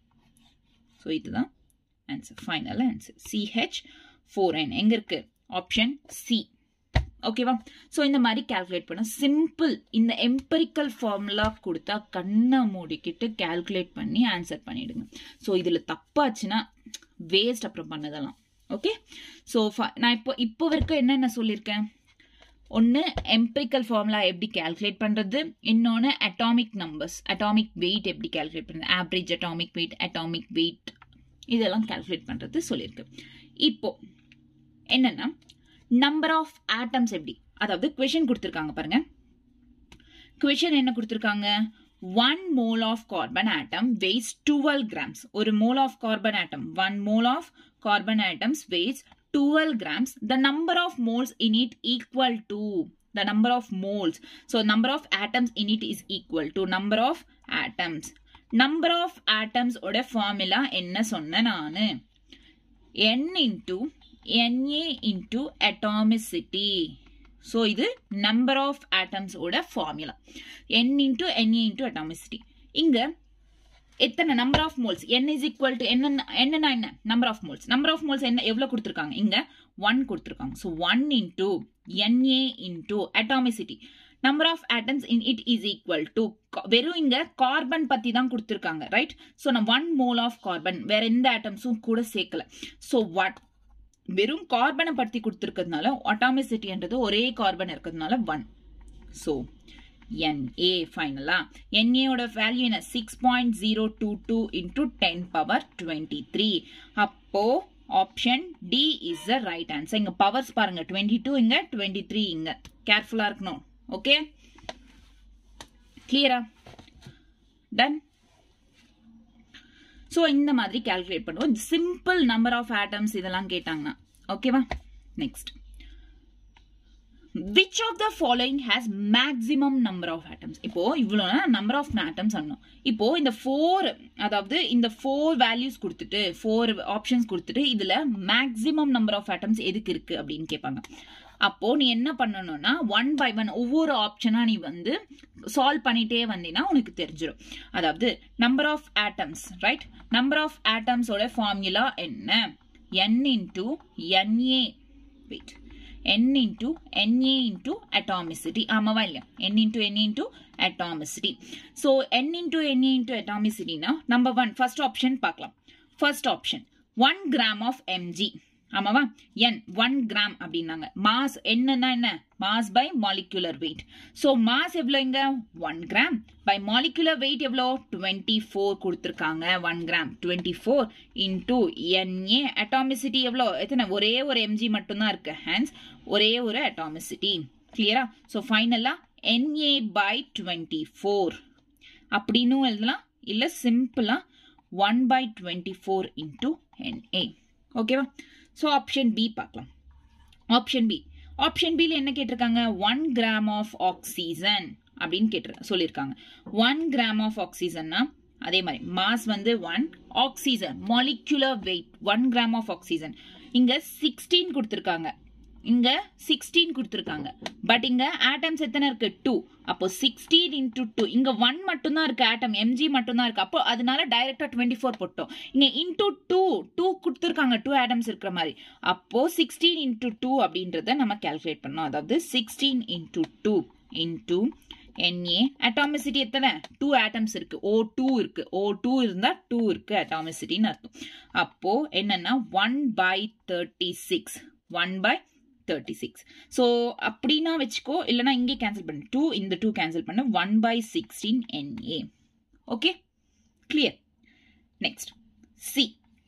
ஸோ இதுதான் answer final answer CH four N எங்கே இருக்கு option C ஓகேவா ஸோ இந்த மாதிரி கால்குலேட் பண்ண சிம்பிள் இந்த எம்பரிக்கல் ஃபார்முலா கொடுத்தா கண்ணை மூடிக்கிட்டு கால்குலேட் பண்ணி ஆன்சர் பண்ணிடுங்க ஸோ இதில் தப்பாச்சுன்னா வேஸ்ட் அப்புறம் பண்ணதெல்லாம் ஓகே ஸோ நான் இப்போ இப்போ வரைக்கும் என்னென்ன சொல்லியிருக்கேன் ஒன்று எம்பரிக்கல் ஃபார்முலா எப்படி கால்குலேட் பண்ணுறது இன்னொன்று அட்டாமிக் நம்பர்ஸ் அட்டாமிக் வெயிட் எப்படி கால்குலேட் பண்ணுறது average atomic weight atomic weight இதெல்லாம் கால்குலேட் பண்ணுறது சொல்லியிருக்கு இப்போ என்னன்னா நம்பர் ஆஃப் ஆட்டம்ஸ் எப்படி அதாவது கொஷின் கொடுத்துருக்காங்க பாருங்க கொஷின் என்ன கொடுத்துருக்காங்க one mole of carbon atom weighs twelve grams ஒரு mole of carbon atom one mole of carbon atoms weighs twelve grams the number of moles in it equal to the number of moles so number of atoms in it is equal to number of atoms number of atoms ஓட formula என்ன சொன்ன நானு n into Na into atomicity so இது number of atoms ஓட formula n into Na into atomicity இங்க எத்தனை number of moles n is equal to என்ன என்னன்னா என்ன number of moles number of moles என்ன எவ்வளவு கொடுத்துருக்காங்க இங்க ஒன் கொடுத்துருக்காங்க so one into NA into atomicity number of atoms in it is equal to வெறும் இங்க கார்பன் பத்தி தான் கொடுத்துருக்காங்க ரைட் ஸோ நான் ஒன் மோல் ஆஃப் கார்பன் வேற எந்த ஆட்டம்ஸும் கூட சேர்க்கல ஸோ வாட் வெறும் கார்பனை பத்தி கொடுத்துருக்கிறதுனால அட்டாமிசிட்டின்றது ஒரே கார்பன் இருக்கிறதுனால ஒன் ஸோ NA ஃபைனலா NAயோட வேல்யூ என்ன six point zero two two into ten power twenty three அப்போ option D is the right answer இங்க பவர்ஸ் பாருங்க டுவெண்ட்டி டூ இங்க டுவெண்ட்டி த்ரீ இங்க கேர்ஃபுல்லா இருக்கணும் ஓகே கிளியரா டன் ஸோ இந்த மாதிரி கால்குலேட் பண்ணுவோம் சிம்பிள் நம்பர் ஆஃப் ஆட்டம்ஸ் இதெல்லாம் கேட்டாங்கன்னா ஓகேவா next which of the following has maximum number of atoms இப்போ இவ்வளோ நம்பர் ஆஃப் ஆட்டம்ஸ் சொன்னோம் இப்போ இந்த ஃபோர் அதாவது இந்த ஃபோர் வேல்யூஸ் கொடுத்துட்டு ஃபோர் ஆப்ஷன்ஸ் கொடுத்துட்டு இதுல மேக்ஸிமம் நம்பர் ஆஃப் ஆட்டம்ஸ் எதுக்கு இருக்கு அப்படின்னு கேட்பாங்க அப்போ நீ என்ன பண்ணணும்னா ஒன் பை ஒன் ஒவ்வொரு ஆப்ஷனா நீ வந்து சால்வ் பண்ணிட்டே வந்தீங்கன்னா உனக்கு தெரிஞ்சிடும் அதாவது number of atoms right number of ஆட்டம்ஸோட ஃபார்முலா என்ன என் into NA weight n into Na into atomicity ஆமாவா இல்லையா n into Na into atomicity so n into Na into atomicity னா number one first option பார்க்கலாம் first option 1 gram of mg ஆமாவா n 1 gram அப்படின்னாங்க mass என்னன்னா என்ன mass by molecular weight so mass எவ்வளோ இங்க one gram by molecular weight எவ்வளோ twenty four கொடுத்துருக்காங்க one gram twenty four into NA atomicity எவ்வளோ எத்தனை ஒரே ஒரு எம்ஜி மட்டும்தான் இருக்கு ஹேண்ட்ஸ் ஒரே ஒரு அட்டாமிசிட்டி கிளியரா ஸோ ஃபைனலாக என்ஏ பை டுவெண்ட்டி ஃபோர் அப்படின்னும் எழுதலாம் இல்லை சிம்பிளாக one by twenty four into NA ஓகேவா ஸோ ஆப்ஷன் பி பார்க்கலாம் ஆப்ஷன் பி ஆப்ஷன் பியில் என்ன கேட்டிருக்காங்க ஒன் கிராம் ஆஃப் ஆக்சிஜன் அப்படின்னு கேட்டு சொல்லியிருக்காங்க ஒன் கிராம் ஆஃப் ஆக்சிஜன்னா அதே மாதிரி மாஸ் வந்து one oxygen molecular weight one gram of oxygen இங்க சிக்ஸ்டீன் கொடுத்துருக்காங்க இங்க சிக்ஸ்டீன் கொடுத்துருக்காங்க பட் இங்க ஆட்டம்ஸ் எத்தனை இருக்கு டூ அப்போ சிக்ஸ்டீன் இன்டூ டூ இங்க ஒன் மட்டும் தான் இருக்கு ஆட்டம் எம்ஜி மட்டும் தான் இருக்கு அப்போ அதனால டைரக்டா டுவெண்ட்டி ஃபோர் போட்டோம் இங்க இன்டூ டூ டூ கொடுத்துருக்காங்க டூ ஆட்டம்ஸ் இருக்கிற மாதிரி அப்போ சிக்ஸ்டீன் இன்டூ டூ அப்படின்றத நம்ம கால்குலேட் பண்ணோம் அதாவது sixteen into two into NA atomicity எத்தனை டூ ஆட்டம்ஸ் இருக்கு ஓ டூ இருக்கு ஓ டூ இருந்தா டூ இருக்கு அட்டாமிசிட்டின்னு அர்த்தம் அப்போ என்னன்னா one by thirty six one by thirty six so அப்படின்னா வச்சுக்கோ இல்லைனா இங்கே கேன்சல் பண்ணு டூ இந்த டூ கேன்சல் பண்ணு one by sixteen NA okay clear next C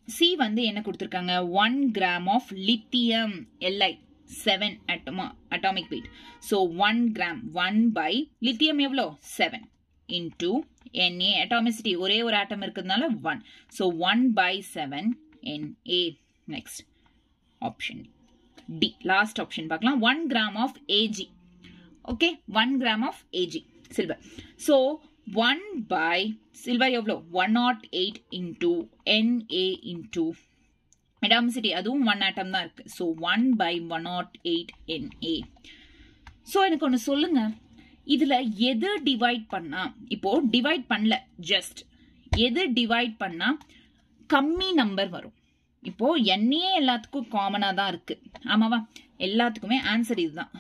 C வந்து என்ன கொடுத்துருக்காங்க one gram of lithium LI seven அட்டமா atomic weight so one gram one by lithium எவ்வளோ செவன் இன்டூ என்ஏ அட்டாமிசிட்டி ஒரே ஒரு ஆட்டம் இருக்கிறதுனால one so one by seven NA next option D last option பார்க்கலாம் one gram of AG okay one gram of AG silver so one by silver எவ்வளோ one naught eight into NA into atomicity அதுவும் one atom தான் இருக்கு so one by one naught eight NA so எனக்கு ஒன்று சொல்லுங்க இதுல எது divide பண்ணா இப்போ டிவைட் பண்ணல ஜஸ்ட் எது டிவைட் பண்ணா கம்மி நம்பர் வரும் இப்போ எண்ணே எல்லாத்துக்கும் காமனா தான் இருக்கு ஆமாவா எல்லாத்துக்குமே ஆன்சர் இதுதான்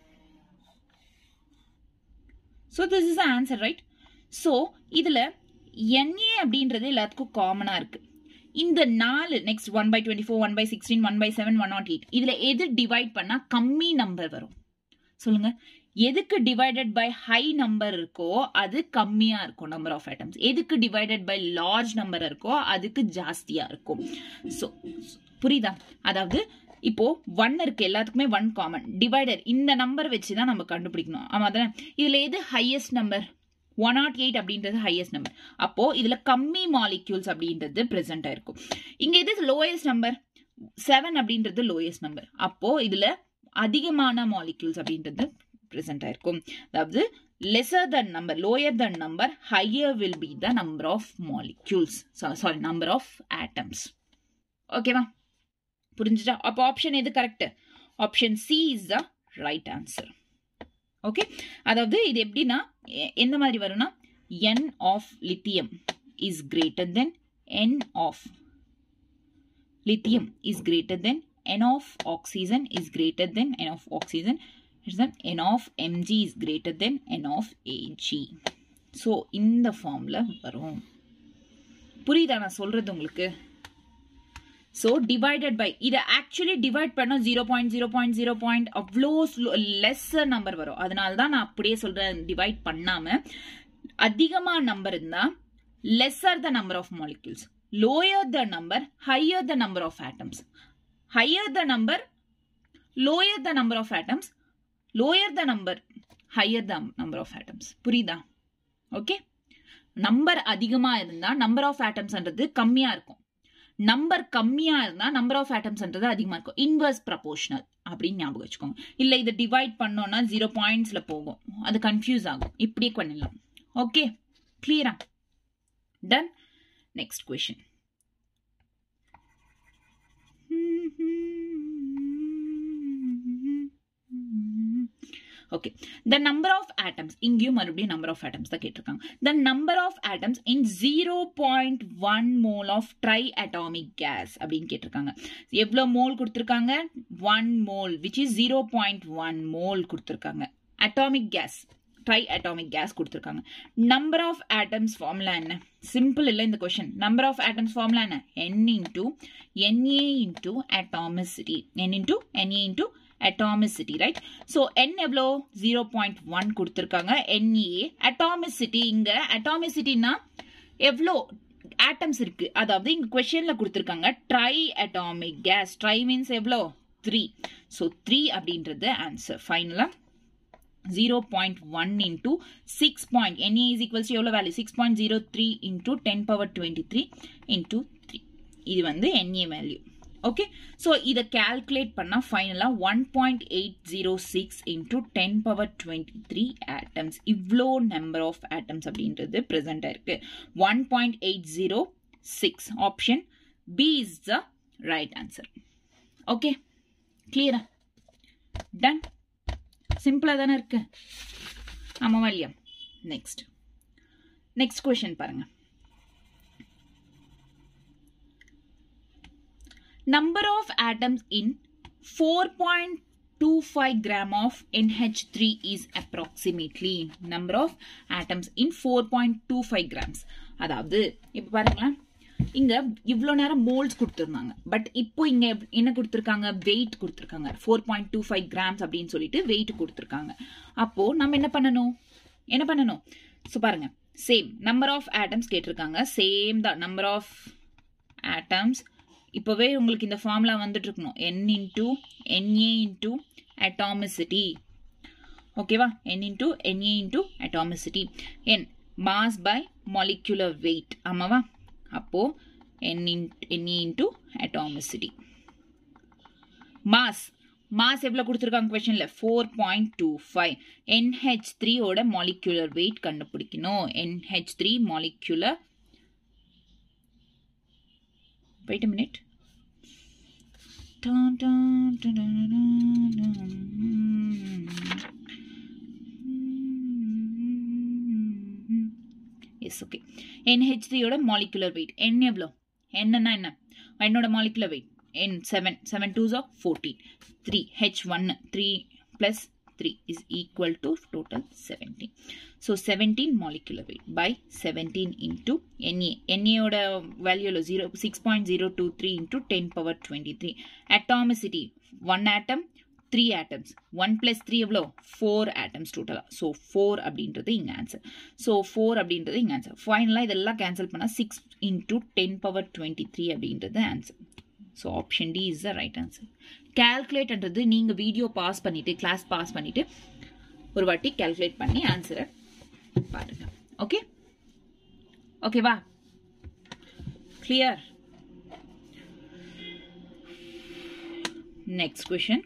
so this is answer right so இதுல என்ஏ அப்படின்றது எல்லாத்துக்கும் காமனா இருக்கு இந்த நாலு next one by twenty four one by sixteen one by seven one naught eight இதுல எது டிவைட் பண்ணா கம்மி நம்பர் வரும் சொல்லுங்க எதுக்கு டிவைடட் பை ஹை நம்பர் இருக்கோ அது கம்மியா இருக்கும் நம்பர் ஆஃப் ஐட்டம்ஸ் எதுக்கு டிவைடட் பை லார்ஜ் நம்பர் இருக்கோ அதுக்கு ஜாஸ்தியா இருக்கும் ஸோ புரியுதா அதாவது இப்போ ஒன் இருக்கு எல்லாத்துக்குமே ஒன் காமன் டிவைடர் இந்த நம்பர் வச்சு தான் நம்ம கண்டுபிடிக்கணும் ஆமா தானே இதுல எது highest number one naught eight அப்படின்றது ஹையஸ்ட் நம்பர் அப்போ இதுல கம்மி மாலிக்யூல்ஸ் அப்படின்றது பிரசன்ட் ஆயிருக்கும் இங்க எது லோயஸ்ட் நம்பர் செவன் அப்படின்றது லோயஸ்ட் நம்பர் அப்போ இதுல அதிகமான மாலிக்யூல்ஸ் அப்படின்றது பிரசன்ட் ஆயிருக்கும் அதாவது lesser than number lower than number higher will be the number of molecules sorry number of atoms ஓகேவா புரிஞ்சுட்டா அப்போ ஆப்ஷன் எது correct option C is the right answer okay அதாவது இது எப்படின்னா எந்த மாதிரி வரும்னா n of lithium is greater than n of lithium is greater than n of oxygen is greater than n of oxygen is then n of mg is greater than n of ag so இந்த ஃபார்மில் வரும் புரியுதா நான் சொல்றது உங்களுக்கு so divided by இதை actually divide பண்ண zero point zero point zero point அவ்வளோ லெஸ்ஸர் நம்பர் வரும் அதனால தான் நான் அப்படியே சொல்றேன் டிவைட் பண்ணாம அதிகமா நம்பர் இருந்தா lesser the number of molecules lower the number higher the number of atoms higher the number lower the number of atoms lower the number higher the number of atoms புரியுதா okay number அதிகமா இருந்தா number of ஆட்டம்ஸ்ன்றது கம்மியா இருக்கும் number கம்மியா இருந்தா number of ஆட்டம்ஸ்ன்றது அதிகமா இருக்கும் inverse proportional அப்படின்னு ஞாபகம் வச்சுக்கோங்க இல்ல இதை டிவைட் பண்ணோம்னா ஜீரோ பாயிண்ட்ஸ்ல போகும் அது கன்ஃபியூஸ் ஆகும் இப்படியே பண்ணிடலாம் ஓகே கிளியரா done next question okay the number of atoms இங்கேயும் மறுபடியும் நம்பர் ஆஃப் ஆட்டம்ஸ் தான் கேட்டிருக்காங்க the number of atoms in zero point one mole of triatomic gas அப்படின்னு கேட்டிருக்காங்க எவ்வளோ மோல் கொடுத்துருக்காங்க one mole which is zero point one mole கொடுத்துருக்காங்க atomic gas triatomic gas கொடுத்துருக்காங்க நம்பர் ஆஃப் ஆட்டம்ஸ் ஃபார்முலா என்ன simple இல்லை இந்த question number of atoms formula என்ன என் into NA into atomicity n into NA into atomicity right so n எவ்வளோ zero point one கொடுத்துருக்காங்க NA atomicity இங்க அட்டாமிசிட்டினா எவ்வளோ ஆட்டம்ஸ் இருக்கு அதாவது இங்க கொஸ்டின்ல கொடுத்துருக்காங்க triatomic gas tri means எவ்வளோ த்ரீ ஸோ த்ரீ அப்படின்றது ஆன்சர் ஃபைனலா zero point one into six point NA is equals எவ்வளோ value six point zero three into ten power twenty three into three இது வந்து என்ஏ வேல்யூ ஓகே ஸோ இதை calculate பண்ணால் ஃபைனலாக one point eight zero six into ten power twenty three atoms இவ்வளோ number of atoms அப்படின்றது present ஆயிருக்கு one point eight zero six option B is the right answer okay கிளியரா done சிம்பிளாக தானே இருக்கு ஆமாவா இல்லையா நெக்ஸ்ட் நெக்ஸ்ட் கொஷின் பாருங்க number of atoms in 4.25 gram of NH3 is approximately number of atoms in 4.25 grams அதாவது இப்போ பாருங்களேன் இங்க இவ்வளோ நேரம் மோல்ஸ் கொடுத்துருந்தாங்க பட் இப்போ இங்க என்ன கொடுத்துருக்காங்க வெயிட் கொடுத்துருக்காங்க four point two five grams அப்படின்னு சொல்லிட்டு வெயிட் கொடுத்துருக்காங்க அப்போ நம்ம என்ன பண்ணணும் என்ன பண்ணணும் ஸோ பாருங்க சேம் நம்பர் ஆஃப் ஆட்டம்ஸ் கேட்டிருக்காங்க சேம் தான் நம்பர் ஆஃப் ஆட்டம்ஸ் இப்போவே உங்களுக்கு இந்த ஃபார்முலா வந்துட்டு இருக்கணும் n into NA into atomicity ஓகேவா n into NA into atomicity n mass by molecular weight ஆமாவா அப்போ n in NA into atomicity mass mass எவ்வளோ கொடுத்துருக்காங்க கொஷனில் four point two five NH த்ரீயோட மாலிகுலர் வெயிட் கண்டுபிடிக்கணும் NH three molecular weight minute yes okay NH த்ரீயோட molecular weight N எவ்வளோ என்னன்னா என்ன என்னோட molecular weight N seven seven twos of fourteen three H ஒன்னு three plus three is equal to total seventeen so seventeen molecular weight by seventeen into NA என்ஏயோட வேல்யூவில் zero six point zero two three into ten power twenty three atomicity one atom three atoms one plus three எவ்வளோ four atoms டோட்டலாக so four அப்படின்றது இங்கே answer so four அப்படின்றது இங்கே answer ஃபைனலாக இதெல்லாம் கேன்சல் பண்ணால் six into ten power twenty three அப்படின்றது answer so option D is the right answer கேல்குலேட்ன்றது நீங்கள் வீடியோ பாஸ் பண்ணிவிட்டு கிளாஸ் பாஸ் பண்ணிவிட்டு ஒரு வாட்டி கேல்குலேட் பண்ணி ஆன்சரை பாருங்க ஓகே ஓகேவா clear next question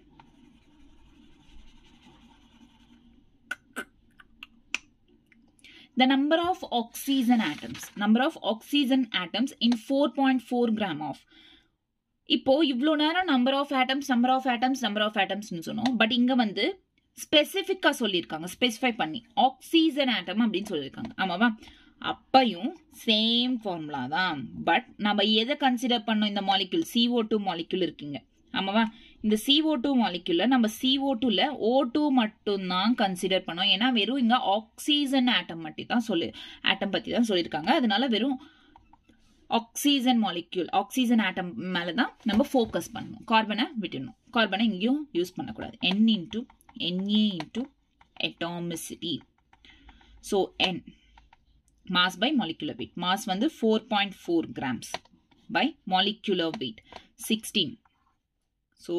the number of oxygen atoms number of oxygen atoms in 4.4 gram of இப்போ இவ்வளோ நேரம் number of atoms number of atoms number of ஆட்டம்ஸ்னு சொன்னோம் பட் இங்கே வந்து ஸ்பெசிஃபிக்காக சொல்லியிருக்காங்க ஸ்பெசிஃபை பண்ணி ஆக்சிஜன் ஆட்டம் அப்படின்னு சொல்லியிருக்காங்க ஆமாவா அப்பையும் சேம் ஃபார்முலா தான் பட் நம்ம எதை கன்சிடர் பண்ணோம் இந்த மாலிக்யூல் சிஓ டூ மாலிக்யூல் இருக்குங்க ஆமாவா இந்த சிஓ டூ மாலிக்யூல்ல நம்ம சிஓ டூல ஓ டூ மட்டும்தான் கன்சிடர் பண்ணோம் ஏன்னா வெறும் இங்க ஆக்சிஜன் ஆட்டம் மட்டும் தான் சொல்லி ஆட்டம் பத்தி தான் சொல்லியிருக்காங்க அதனால வெறும் ஆக்சிஜன் மாலிக்யூல் ஆக்சிஜன் ஆட்டம் மேலே தான் நம்ம ஃபோக்கஸ் பண்ணணும் கார்பனை விட்டுடணும் கார்பனை இங்கேயும் யூஸ் பண்ணக்கூடாது N into NA into atomicity so N mass by molecular weight mass வந்து four point four grams by molecular weight sixteen so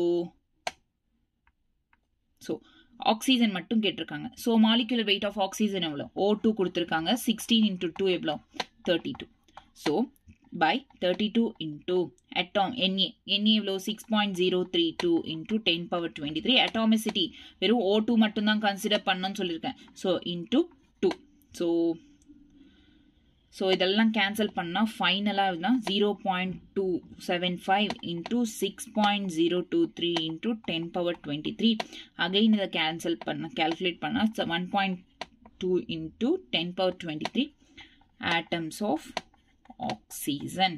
so oxygen மட்டும் கேட்டிருக்காங்க so molecular weight of oxygen எவ்வளோ ஓ டூ கொடுத்துருக்காங்க sixteen into two எவ்வளோ thirty two so by 32 into atom Na Na எவ்வளோ six point zero three two into ten power twenty three atomicity வெறும் O two மட்டும்தான் consider பண்ணணும்னு சொல்லியிருக்கேன் so into two so so இதெல்லாம் cancel பண்ணால் ஃபைனலாக இருந்தால் zero point two seven five into six point zero two three into ten power twenty three again இதை cancel பண்ண கேல்குலேட் பண்ணால் one point two into ten power twenty three atoms of oxygen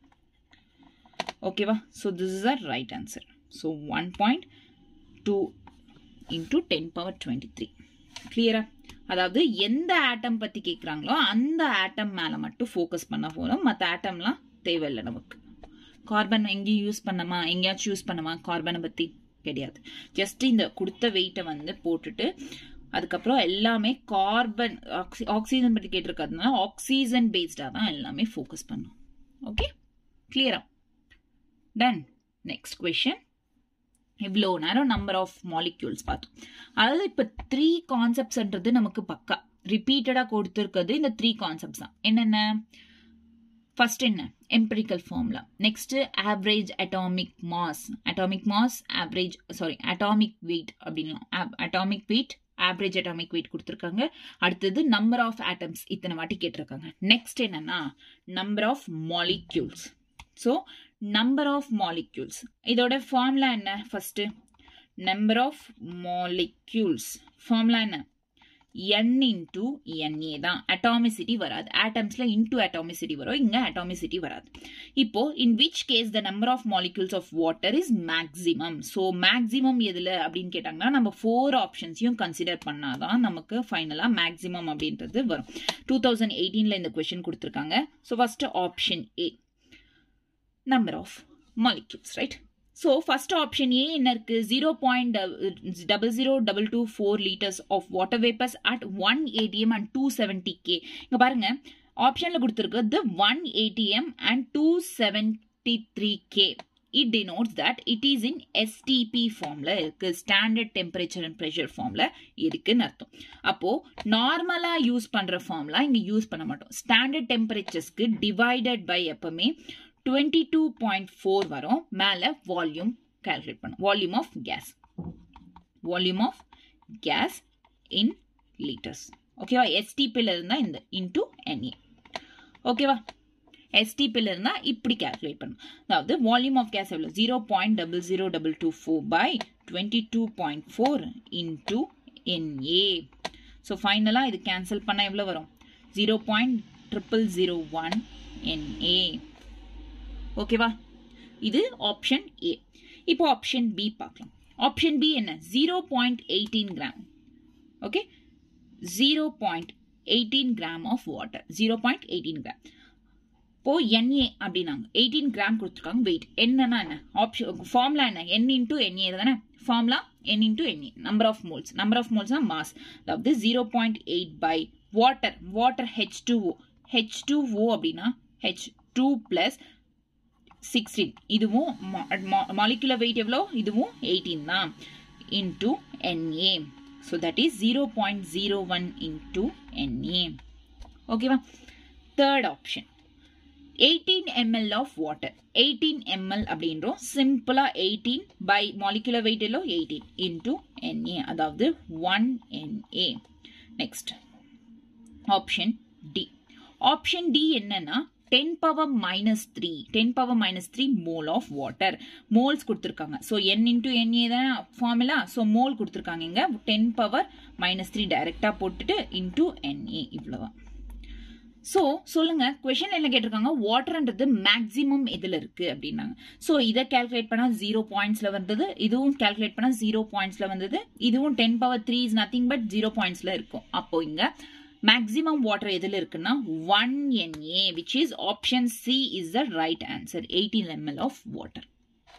okay so this is the right answer so 1.2 into 10 power 23 clear அதாவது எந்த ஆட்டம் பத்தி கேட்குறாங்களோ அந்த ஆட்டம் மேல மட்டும் ஃபோக்கஸ் பண்ண போறோம் மற்ற ஆட்டம்லாம் தேவையில்லை நமக்கு கார்பன் எங்கேயும் யூஸ் பண்ணமா எங்கேயாச்சும் யூஸ் பண்ணமா கார்பனை பத்தி கிடையாது ஜஸ்ட் இந்த கொடுத்த வெயிட்டை வந்து போட்டுட்டு அதுக்கப்புறம் எல்லாமே கார்பன் ஆக்சிஜன் பற்றி கேட்டிருக்கிறதுனால ஆக்சிஜன் பேஸ்டாக தான் எல்லாமே ஃபோக்கஸ் பண்ணும் ஓகே கிளியரா டன் நெக்ஸ்ட் கொஷின் இவ்வளோ நேரம் நம்பர் ஆஃப் மாலிக்யூல்ஸ் பார்த்தோம் அதாவது இப்போ த்ரீ கான்செப்ட்ஸ்ன்றது நமக்கு பக்கா ரிப்பீட்டடாக கொடுத்துருக்கிறது இந்த த்ரீ கான்செப்ட்ஸ் தான் என்னென்ன ஃபர்ஸ்ட் என்ன empirical formula next average atomic mass atomic mass average sorry atomic weight அப்படின்லாம் atomic weight average atomic weight கொடுத்துருக்காங்க அடுத்தது நம்பர் ஆஃப் ஆட்டம்ஸ் இத்தனை வாட்டி கேட்டிருக்காங்க நெக்ஸ்ட் என்னன்னா number of molecules so number of molecules இதோட ஃபார்முலா என்ன first number of molecules formula என்ன என் இன்டூ என்ஏ தான் அட்டாமிசிட்டி வராது ஆட்டம்ஸ்ல இன்டூ அட்டாமிசிட்டி வரும் இங்க அட்டாமிசிட்டி வராது இப்போ in which case the number of molecules of water is maximum so maximum எதுல அப்படின்னு கேட்டாங்கன்னா நம்ம ஃபோர் ஆப்ஷன்ஸையும் கன்சிடர் பண்ணாதான் நமக்கு ஃபைனலா மேக்ஸிமம் அப்படின்றது வரும் டூ தௌசண்ட் எயிட்டீன்ல இந்த கொஸ்டின் கொடுத்துருக்காங்க so first option A number of molecules right so first option A என்ன இருக்கு zero point double zero double two four litres of water vapours at one ATM and two seventy K இங்கே பாருங்க ஆப்ஷனில் கொடுத்துருக்கு the one ATM and two seven 253K it denotes that it is in STP ஃபார்ம்ல இருக்கு standard temperature and pressure ஃபார்ம்ல இருக்குன்னு அர்த்தம் அப்போ நார்மலா யூஸ் பண்ற ஃபார்ம்லாம் இங்க யூஸ் பண்ண மாட்டோம் ஸ்டாண்டர்ட் டெம்பரேச்சர்ஸ்க்கு டிவைடட் பை எப்பவுமே டுவெண்ட்டி டூ பாயிண்ட் ஃபோர் வரும் மேல வால்யூம் கால்குலேட் பண்ணும் volume of gas volume of gas in litres ஓகேவா எஸ்டிபியில் இருந்தால் இந்த இன்டூ என்ஏ ஓகேவா எஸ்டிபியில் இருந்தால் இப்படி கேல்குலேட் பண்ணும் அதாவது வால்யூம் ஆஃப் கேஸ் எவ்வளோ zero point double zero double two four by twenty two point four into NA so ஃபைனலாக இது கேன்சல் பண்ணால் எவ்வளோ வரும் zero point triple zero one NA ஓகேவா இது ஆப்ஷன் ஏ இப்போ ஆப்ஷன் பி பார்க்கலாம் ஆப்ஷன் பி என்ன zero point eighteen gram okay zero point eighteen gram of water zero point eighteen gram இப்போ என்ஏ அப்படின்னாங்க எயிட்டீன் கிராம் கொடுத்துருக்காங்க வெயிட் என்னன்னா என்ன ஆப்ஷன் ஃபார்முலா என்ன என் இன்டூ என்ஏ தானே formula N into NA number of moles number of மோல்ஸ்னா mass அதாவது zero point eight by water water H two O H two O அப்படின்னா ஹெச் டூ பிளஸ் சிக்ஸ்டீன் இதுவும் molecular weight எவ்வளோ இதுவும் eighteen தான் into NA so that is zero point zero one into NA ஓகேவா third option eighteen ML of water eighteen ML அப்படின்றோம் சிம்பிளாக eighteen by molecular weight yellow eighteen into NA அதாவது one NA next option D option D என்னன்னா ten power minus three ten power minus three mole of water moles கொடுத்துருக்காங்க so N into NA தான் formula so mole கொடுத்துருக்காங்க இங்கே ten power minus three டைரெக்டாக போட்டுட்டு into NA இவ்வளோதான் so சொல்லுங்க question என்ன கேட்டிருக்காங்க வாட்டர்ன்றது மேக்ஸிமம் எதில் இருக்கு அப்படின்னாங்க ஸோ இதை கேல்குலேட் பண்ணால் ஜீரோ பாயிண்ட்ஸ்ல வந்தது இதுவும் கேல்குலேட் பண்ணால் ஜீரோ பாயிண்ட்ஸ்ல வந்தது இதுவும் ten power three is nothing but zero பாயிண்ட்ஸ்ல இருக்கும் அப்போ இங்க மேக்ஸிமம் வாட்டர் எதில் இருக்குன்னா one NA which is option C is the right answer eighteen ML of water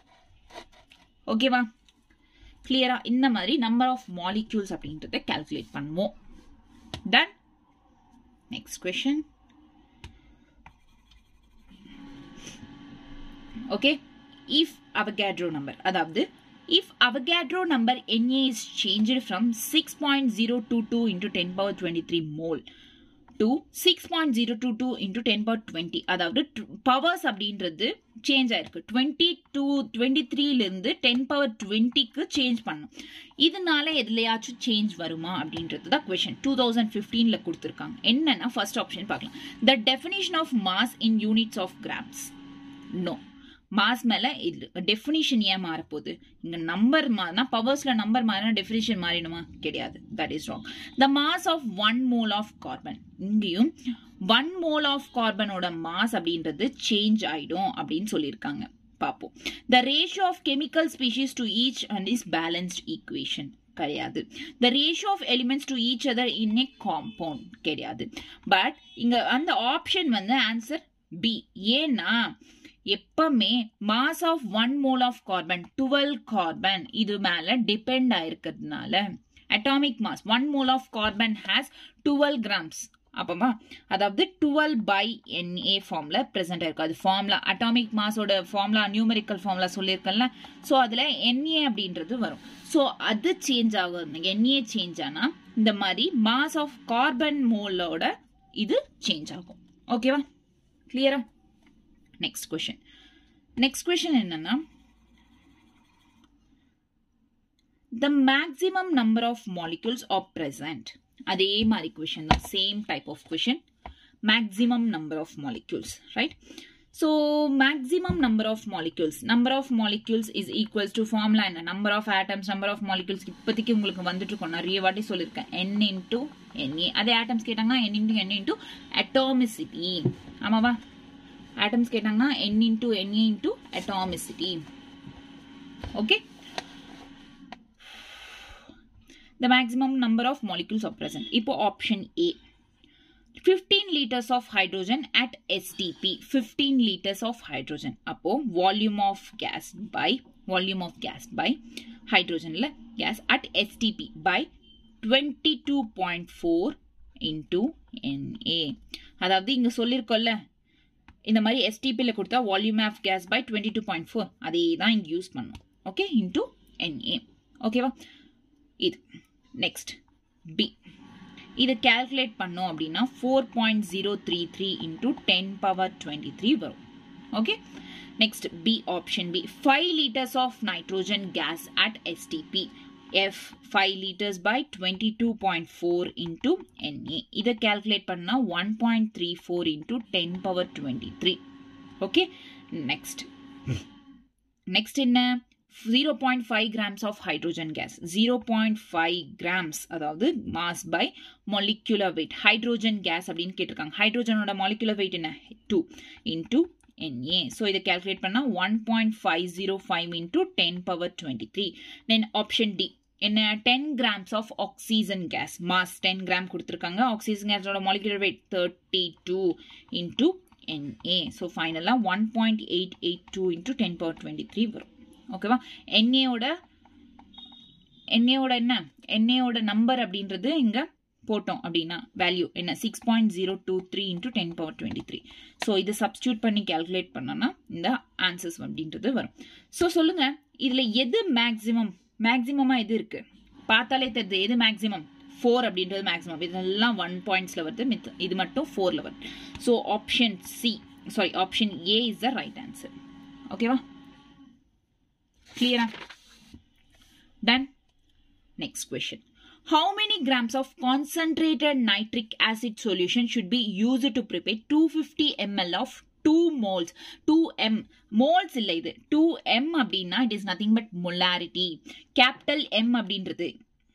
ஓகேவா கிளியரா இந்த மாதிரி நம்பர் ஆஃப் மாலிக்யூல்ஸ் அப்படின்றத கால்குலேட் பண்ணுவோம் done next question okay if Avogadro number அதாவது if Avogadro number Na is changed from 6.022 into 10 power 23 mole to 6.022 into 10 power 20 அதாவது powers அப்படின்றது change ஆயிருக்கு டுவெண்ட்டி டூ டுவெண்ட்டி த்ரீலேருந்து டென் பவர் டுவெண்ட்டிக்கு change பண்ணும் இதனால எதுலையாச்சும் சேஞ்ச் வருமா அப்படின்றது தான் கொஷின் டூ தௌசண்ட் ஃபிஃப்டீனில் கொடுத்துருக்காங்க என்னன்னா ஃபர்ஸ்ட் ஆப்ஷன் பார்க்கலாம் the definition of mass in units of grams no mass மேல இது டெஃபினிஷன் ஏன் மாறப்போகுது இங்க நம்பர் மாறினா பவர்ஸ்ல நம்பர் மாறினா டெஃபினிஷன் மாறிடுமா கிடையாது that is wrong the mass of one mole of carbon இங்கேயும் ஒன் மோல் ஆஃப் கார்பனோட மாஸ் அப்படின்றது சேஞ்ச் ஆயிடும் அப்படின்னு சொல்லியிருக்காங்க பார்ப்போம் the ratio of chemical species to each and is balanced equation கிடையாது the ratio of elements to each other in a compound கிடையாது but இங்க அந்த ஆப்ஷன் வந்து ஆன்சர் பி ஏன்னா எப்பவுமே mass of one mole of carbon twelve carbon இது மேல depend ஆயிருக்கிறதுனால atomic mass one mole of carbon has twelve grams அப்பமா அதாவது டுவெல் பை என்ஏ ஃபார்ம்ல ப்ரெசென்ட் ஆயிருக்கு அது ஃபார்ம்லா அட்டாமிக் மாஸோட ஃபார்ம்லா நியூமரிக்கல் ஃபார்ம்லா சொல்லியிருக்கல ஸோ அதில் என்ஏ அப்படின்றது வரும் ஸோ அது சேஞ்ச் ஆகும் என்ஏ சேஞ்ச் ஆனால் இந்த மாதிரி மாஸ் ஆஃப் கார்பன் மோலோட இது சேஞ்ச் ஆகும் ஓகேவா கிளியரா நெக்ஸ்ட் கொஷின் நெக்ஸ்ட் கொஷின் என்னன்னா the maximum number of molecules are present அதே மாதிரி கொஷின் தான் same type of question maximum number of molecules right so maximum number of molecules number of molecules is equals to formula என்ன number of atoms number of molecules இப்போதைக்கு உங்களுக்கு வந்துட்டு இருக்கோம் நிறைய வாட்டி சொல்லியிருக்கேன் என் இன்டூ என்ஏ அதே ஆட்டம்ஸ் கேட்டாங்கன்னா N into N into atomicity ஆமாவா ஆட்டம்ஸ் கேட்டாங்கன்னா N into NA into atomicity okay the maximum number of molecules are present. இப்போ option A. 15 liters of hydrogen at STP. 15 liters of hydrogen. அப்போ volume of gas by volume of gas by hydrogen gas at STP by 22.4 into NA. அதாவது இங்க சொல்லிருக்கோம்ல இந்த மாதிரி எஸ்டிபியில் கொடுத்தா volume of gas by twenty two point four அதே தான் இங்கே யூஸ் பண்ணணும் ஓகே இன்டூ என்ஏ ஓகேவா இது நெக்ஸ்ட் பி இதை கேல்குலேட் பண்ணோம் அப்படின்னா four point zero three three into ten power twenty three வரும் okay next B option B five litres of nitrogen gas at STP if five litres by twenty two point four into NA இதை calculate பண்ணால் one point three four into ten power twenty three okay next next என்ன zero point five grams of hydrogen gas zero point five grams அதாவது mass by molecular weight hydrogen case அப்படின்னு கேட்டிருக்காங்க ஹைட்ரோஜனோட molecular weight என்ன two into NA. So, இதை calculate பண்ணா 1.505 into 10 power 23. Then option D. என்ன 10 grams of oxygen gas. Mass 10 gram கொடுத்திருக்காங்க. Oxygen gas ஓட molecular weight 32 into NA. So, finally 1.882 into 10 power 23 வரும். ஓகேவா NA ஓட NA ஓட என்ன NA ஓட நம்பர் அப்படின்றது இங்க போட்டோம் அப்படின்னா வேல்யூ என்ன six point zero two three into ten power twenty three so இதை சப்ஸ்டியூட் பண்ணி கேல்குலேட் பண்ணோன்னா இந்த ஆன்சர்ஸ் அப்படின்றது வரும் ஸோ சொல்லுங்க இதில் எது மேக்ஸிமம் மேக்ஸிமமாக எது இருக்கு பார்த்தாலே தெரியுது எது மேக்ஸிமம் ஃபோர் அப்படின்றது மேக்ஸிமம் இதெல்லாம் ஒன் பாயிண்ட்ஸில் வருது மித் இது மட்டும் ஃபோரில் வருது so option C sorry option A is the right answer ஓகேவா கிளியரா done next question How many grams of concentrated nitric acid solution should be used to prepare 250 ml of 2 moles 2m moles இல்ல இது 2m அப்படின்னா it is nothing but molarity capital M அப்படின்றது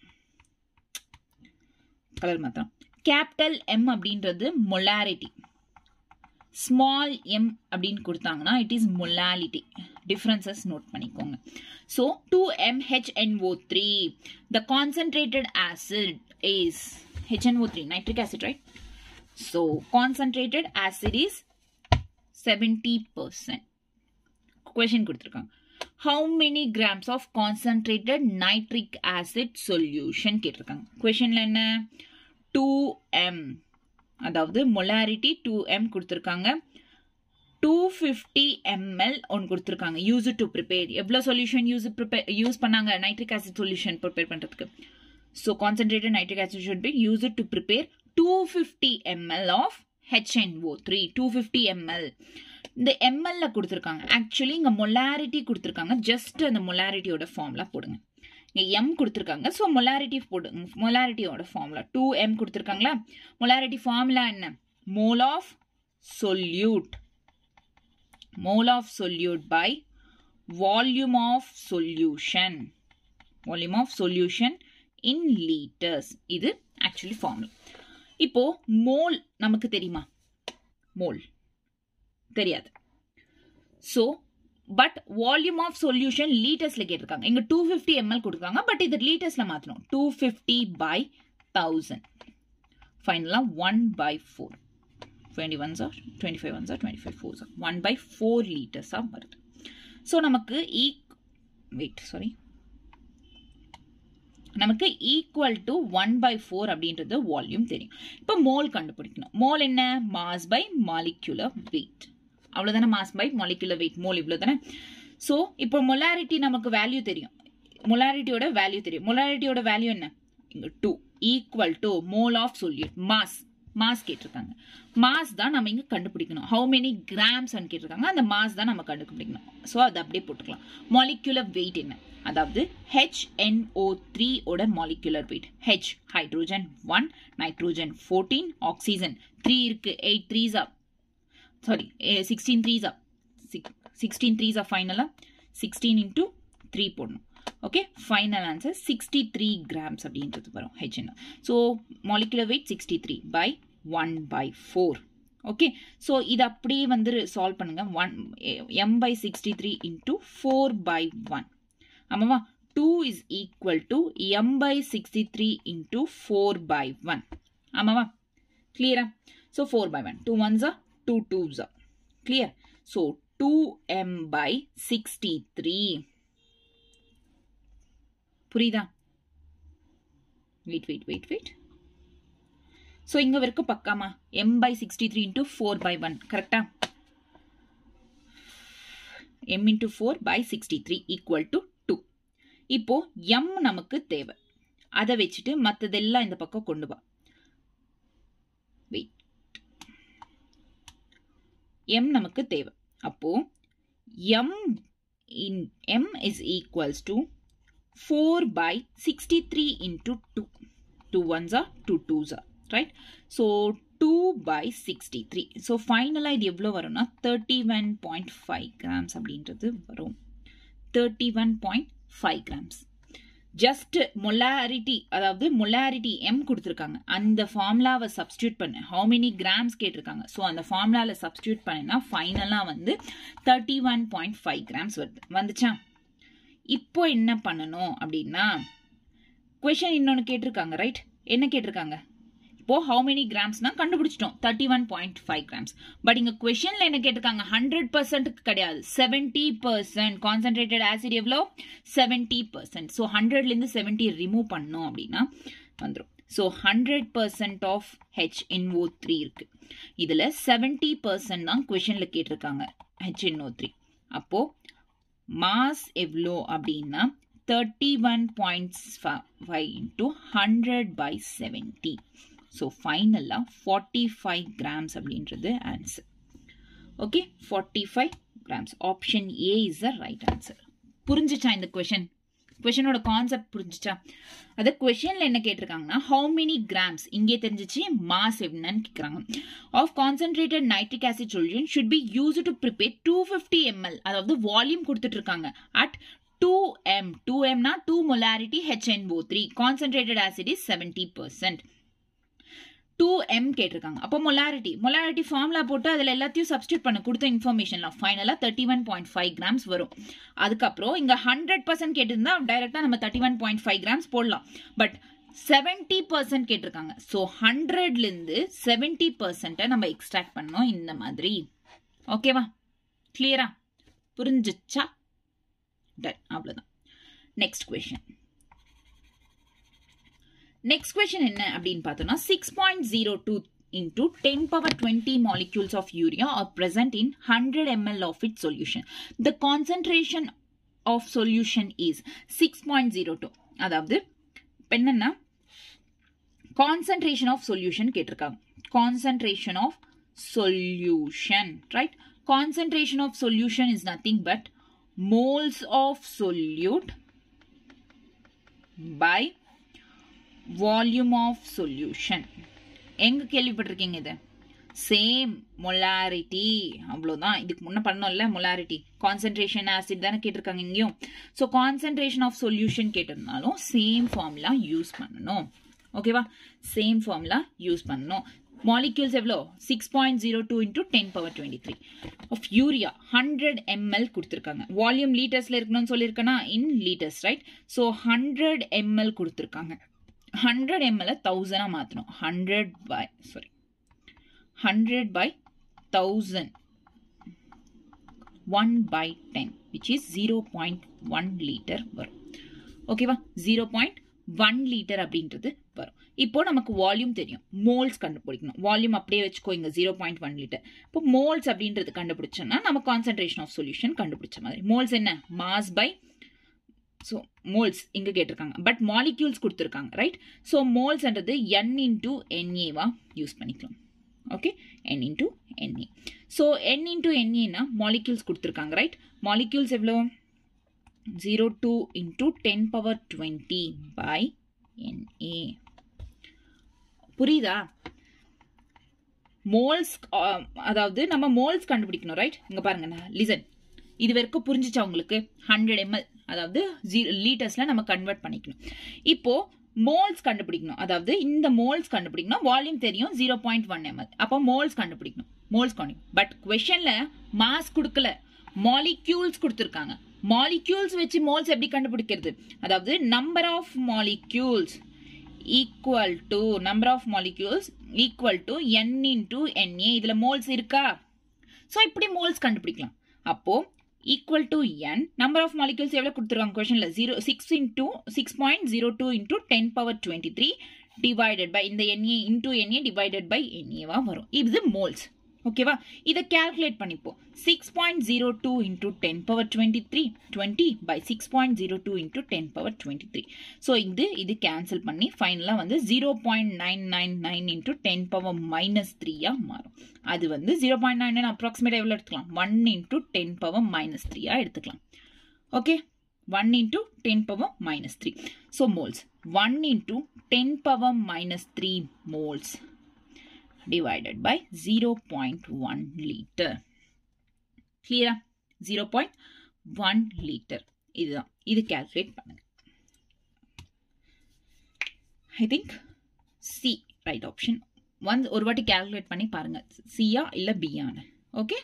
colour மாத்திரம் capital M அப்படின்றது molarity small M அப்படின்னு கொடுத்தாங்கன்னா it is molality differences note பண்ணிக்கோங்க so two M HNO three the concentrated acid is HNO three nitric acid right so concentrated acid is seventy percent question கொடுத்துருக்காங்க how many grams of concentrated nitric acid solution கேட்டிருக்காங்க கொஷின்ல என்ன two M அதாவது molarity two M கொடுத்துருக்காங்க two fifty ML ஒன்று கொடுத்துருக்காங்க use to prepare எவ்வளோ solution use prepare use பண்ணாங்க நைட்ரிக் ஆசிட் சொல்யூஷன் ப்ரிப்பேர் பண்ணுறதுக்கு so concentrated nitric acid should be used to prepare two fifty ML of HNO three two fifty ML இந்த எம்எல்ல கொடுத்துருக்காங்க actually இங்கே molarity கொடுத்துருக்காங்க just அந்த மொலாரிட்டியோட ஃபார்ம்ல போடுங்க இங்கே எம் கொடுத்துருக்காங்க ஸோ மொலாரிட்டி போடுங்க மொலாரிட்டியோட ஃபார்முலா டூ எம் கொடுத்துருக்காங்களா மொலாரிட்டி ஃபார்முலா என்ன mole of solute mole of solute by volume of solution volume of solution in liters இது actually formula இப்போ மோல் நமக்கு தெரியுமா மோல் தெரியாது so but volume of solution லீட்டர்ஸ்ல கேட்டிருக்காங்க இங்க டூ ஃபிஃப்டி எம்எல் கொடுக்குறாங்க பட் இது லீட்டர்ஸ்ல மாத்தணும் டூ ஃபிஃப்டி பை தௌசண்ட் ஃபைனலா one by four twenty ones or twenty five ones or twenty five fours one by four லிட்டர்ஸாக வருது ஸோ நமக்கு ஈக் வெயிட் சாரி நமக்கு equal to one by four அப்படின்றது வால்யூம் தெரியும் இப்போ மோல் கண்டுபிடிக்கணும் மோல் என்ன மாஸ் பை மாலிகுலர் வெயிட் அவ்வளோதானே mass by molecular weight mole இவ்வளோ தானே ஸோ இப்போ மொலாரிட்டி நமக்கு வேல்யூ தெரியும் மொலாரிட்டியோட வேல்யூ தெரியும் மொலாரிட்டியோட வேல்யூ என்ன இங்கே two equal to mole of solute mass mass கேட்டிருக்காங்க மாஸ் தான் நம்ம இங்கே கண்டுபிடிக்கணும் ஹவு மெனி கிராம்ஸ் கேட்டிருக்காங்க அந்த மாஸ் தான் நம்ம கண்டுபிடிக்கணும் ஸோ அது அப்படியே போட்டுக்கலாம் மாலிகுலர் வெயிட் என்ன அதாவது ஹெச்என்ஓ த்ரீ ஓட molecular weight H hydrogen one nitrogen fourteen oxygen three இருக்கு எயிட் த்ரீஸா சாரி சிக்ஸ்டீன் த்ரீஸா சிக்ஸ்டீன் த்ரீஸா ஃபைனலாக சிக்ஸ்டீன் இன்டூ த்ரீ போடணும் okay final answer sixty three grams அப்படின்றது வரும் HN so molecular weight sixty three by one by four okay so இது அப்படியே வந்து சால்வ் பண்ணுங்க one M by sixty three into four by one ஆமாவா two is equal to M by sixty three into four by one ஆமாவா கிளியரா so four by one two ஒன்ஸா two டூஸா clear so two M by sixty three புரியுதா wait wait wait wait so இங்கே வரைக்கும் பக்காமா M by sixty three into four by one கரெக்டா M into four by sixty three equal to two இப்போ M நமக்கு தேவை அதை வச்சுட்டு மற்றதெல்லாம் இந்த பக்கம் கொண்டு வா வெயிட் எம் நமக்கு தேவை அப்போ M in M is equals to four by sixty three into two two ones are two twos are right so two by sixty three so ஃபைனலாக இது எவ்வளோ வரும்னா thirty one point five grams அப்படின்றது வரும் thirty one point five grams just molarity அதாவது molarity M கொடுத்துருக்காங்க அந்த ஃபார்முலாவை சப்ஸ்டியூட் பண்ணு ஹவு மெனி கிராம்ஸ் கேட்டிருக்காங்க ஸோ அந்த ஃபார்முலாவில் சப்ஸ்டியூட் பண்ணினா ஃபைனலாக வந்து thirty one point five grams வருது வந்துச்சா இப்போ என்ன பண்ணணும் அப்படின்னா கொஷின் இன்னொன்று கேட்டிருக்காங்க ரைட் என்ன கேட்டிருக்காங்க இப்போ ஹவு மெனி கிராம்ஸ்னா கண்டுபிடிச்சிட்டோம் thirty one point five grams but இங்க கொஸ்டின்ல என்ன கேட்டிருக்காங்க ஹண்ட்ரட் பர்சன்ட்டுக்கு கிடையாது செவன்டி பர்சன்ட் கான்சென்ட்ரேட்டட் ஆசிட் எவ்வளோ செவன்டி பர்சன்ட் ஸோ ஹண்ட்ரட்லேருந்து செவன்டி ரிமூவ் பண்ணோம் அப்படின்னா வந்துடும் so hundred percent of HNO three இருக்கு இதில் செவன்டி பர்சன்ட் தான் கொஷனில் கேட்டிருக்காங்க ஹெச்என்ஓ த்ரீ அப்போ மாஸ் எவ்வளோ அப்படின்னா thirty one point five into hundred by seventy so ஃபைனலாக ஃபார்ட்டி ஃபைவ் கிராம்ஸ் அப்படின்றது answer okay forty five grams option A is the right answer புரிஞ்சிச்சா இந்த கொஷின் கொஷனோட கான்செப்ட் புரிஞ்சிச்சா அது கொஷனில் என்ன கேட்டிருக்காங்கன்னா ஹவு மெனி கிராம்ஸ் இங்கே தெரிஞ்சிச்சு மாஸ் என்னன்னு கேட்குறாங்க of concentrated nitric acid solution should be used to prepare two fifty ML அதாவது வால்யூம் கொடுத்துட்டு இருக்காங்க அட் டூ எம் டூ எம்னா two molarity HNO three concentrated acid is seventy percent two M கேட்டிருக்காங்க அப்போ மொலாரிட்டி மொலாரிட்டி ஃபார்முலா போட்டு அதில் எல்லாத்தையும் சப்ஸ்டியூட் பண்ண கொடுத்த இன்ஃபர்மேஷன்லாம் ஃபைனலாக thirty one point five grams வரும் அதுக்கப்புறம் இங்கே ஹண்ட்ரட் பர்சன்ட் கேட்டிருந்தா டைரெக்டாக நம்ம thirty one point five grams போடலாம் பட் செவன்டி பர்சன்ட் கேட்டிருக்காங்க ஸோ ஹண்ட்ரட்லேருந்து செவன்டி பர்சன்ட்டை நம்ம எக்ஸ்ட்ராக்ட் பண்ணோம் இந்த மாதிரி ஓகேவா கிளியரா புரிஞ்சிச்சா டன் அவ்வளோதான் நெக்ஸ்ட் கொஷின் நெக்ஸ்ட் கொஸ்டின் என்ன அப்படின்னு பார்த்தோம்னா six point zero two into 10 power 20 molecules of urea are present in 100 ml of its solution. The concentration of solution is 6.02. அதாவது என்னன்னா concentration of solution கேட்டிருக்காங்க concentration of solution right concentration of solution is nothing but moles of solute by volume of solution எங்க கேள்விப்பட்டிருக்கீங்க இது same molarity அவ்வளோதான் இதுக்கு முன்ன பண்ணோம்ல molarity concentration acid தானே கேட்டிருக்காங்க இங்கேயும் ஸோ கான்சென்ட்ரேஷன் ஆஃப் சொல்யூஷன் கேட்டிருந்தாலும் சேம் ஃபார்முலா யூஸ் பண்ணணும் ஓகேவா சேம் ஃபார்முலா யூஸ் பண்ணணும் மாலிக்யூல்ஸ் எவ்வளோ six point zero two into ten power twenty three of urea hundred ML கொடுத்துருக்காங்க வால்யூம் லீட்டர்ஸில் இருக்கணும்னு சொல்லியிருக்கேன்னா in litres right so hundred ML கொடுத்துருக்காங்க ஹண்ட்ரட் எம்எல்ல தௌசண்டாக மாற்றணும் hundred by sorry hundred by thousand one by ten which is zero point one litre வரும் ஓகேவா ஜீரோ பாயிண்ட் ஒன் லிட்டர் அப்படின்றது வரும் இப்போ நமக்கு வால்யூம் தெரியும் மோல்ஸ் கண்டுபிடிக்கணும் வால்யூம் அப்படியே வச்சுக்கோ இங்க ஜீரோ பாயிண்ட் ஒன் லிட்டர் இப்போ மோல்ஸ் அப்படின்றது கண்டுபிடிச்சோம்னா நம்ம கான்சென்ட்ரேஷன் ஆஃப் சொல்யூஷன் கண்டுபிடிச்ச மாதிரி மோல்ஸ் என்ன மாஸ் பை ஸோ மோல்ஸ் இங்கே கேட்டிருக்காங்க பட் மாலிக்யூல்ஸ் கொடுத்துருக்காங்க ரைட் ஸோ மோல்ஸ்ன்றது என் இன்டூ என்ஏவா யூஸ் பண்ணிக்கலாம் okay N into NA so N into என்ஏனா மாலிக்யூல்ஸ் கொடுத்துருக்காங்க ரைட் மாலிக்யூல்ஸ் எவ்வளோ zero two into ten power twenty by NA புரியுதா மோல்ஸ் அதாவது நம்ம மோல்ஸ் கண்டுபிடிக்கணும் ரைட் இங்க பாருங்க லிசன் இது வரைக்கும் புரிஞ்சிச்சா உங்களுக்கு ஹண்ட்ரட் எம்எல் அதாவது லீட்டர்ஸ்ல நம்ம கன்வெர்ட் பண்ணிக்கணும் இப்போ மோல்ஸ் கண்டுபிடிக்கணும் அதாவது இந்த மோல்ஸ் கண்டுபிடிக்கணும் வால்யூம் தெரியும் ஜீரோ பாயிண்ட் ஒன் எம்எல் அப்போ மோல்ஸ் கண்டுபிடிக்கணும் மோல்ஸ் கண்டுபிடிக்கணும் பட் கொஷன்ல மாஸ் கொடுக்கல மாலிக்யூல்ஸ் கொடுத்துருக்காங்க மாலிக்யூல்ஸ் வச்சு மோல்ஸ் எப்படி கண்டுபிடிக்கிறது அதாவது number of molecules equal to number of molecules equal to N into NA இதுல மோல்ஸ் இருக்கா ஸோ இப்படி மோல்ஸ் கண்டுபிடிக்கலாம் அப்போ equal to N number of molecules எவ்வளோ கொடுத்துருக்காங்க கொஷனில் zero six into six point zero two into ten power twenty three divided by இந்த NA into NA divided by என்ஏவா வரும் இது மோல்ஸ் ஓகேவா இதை கேல்குலேட் பண்ணிப்போம் six point zero two into ten power twenty three twenty by six point zero two into ten power twenty three so இது இது cancel பண்ணி ஃபைனலாக வந்து zero point nine nine nine into ten power minus த்ரீயாக மாறும் அது வந்து zero point nine nine அப்ராக்சிமேட்டாக எவ்வளோ எடுத்துக்கலாம் one into ten power minus த்ரீயாக எடுத்துக்கலாம் okay one into ten power minus three so moles one into ten power minus three moles divided by 0.1 liter. Clear? 0.1 liter. இதுதான் இது calculate பண்ணுங்க I think C right option one ஒரு வாட்டி calculate பண்ணி பாருங்க சியா இல்ல பியான்னு okay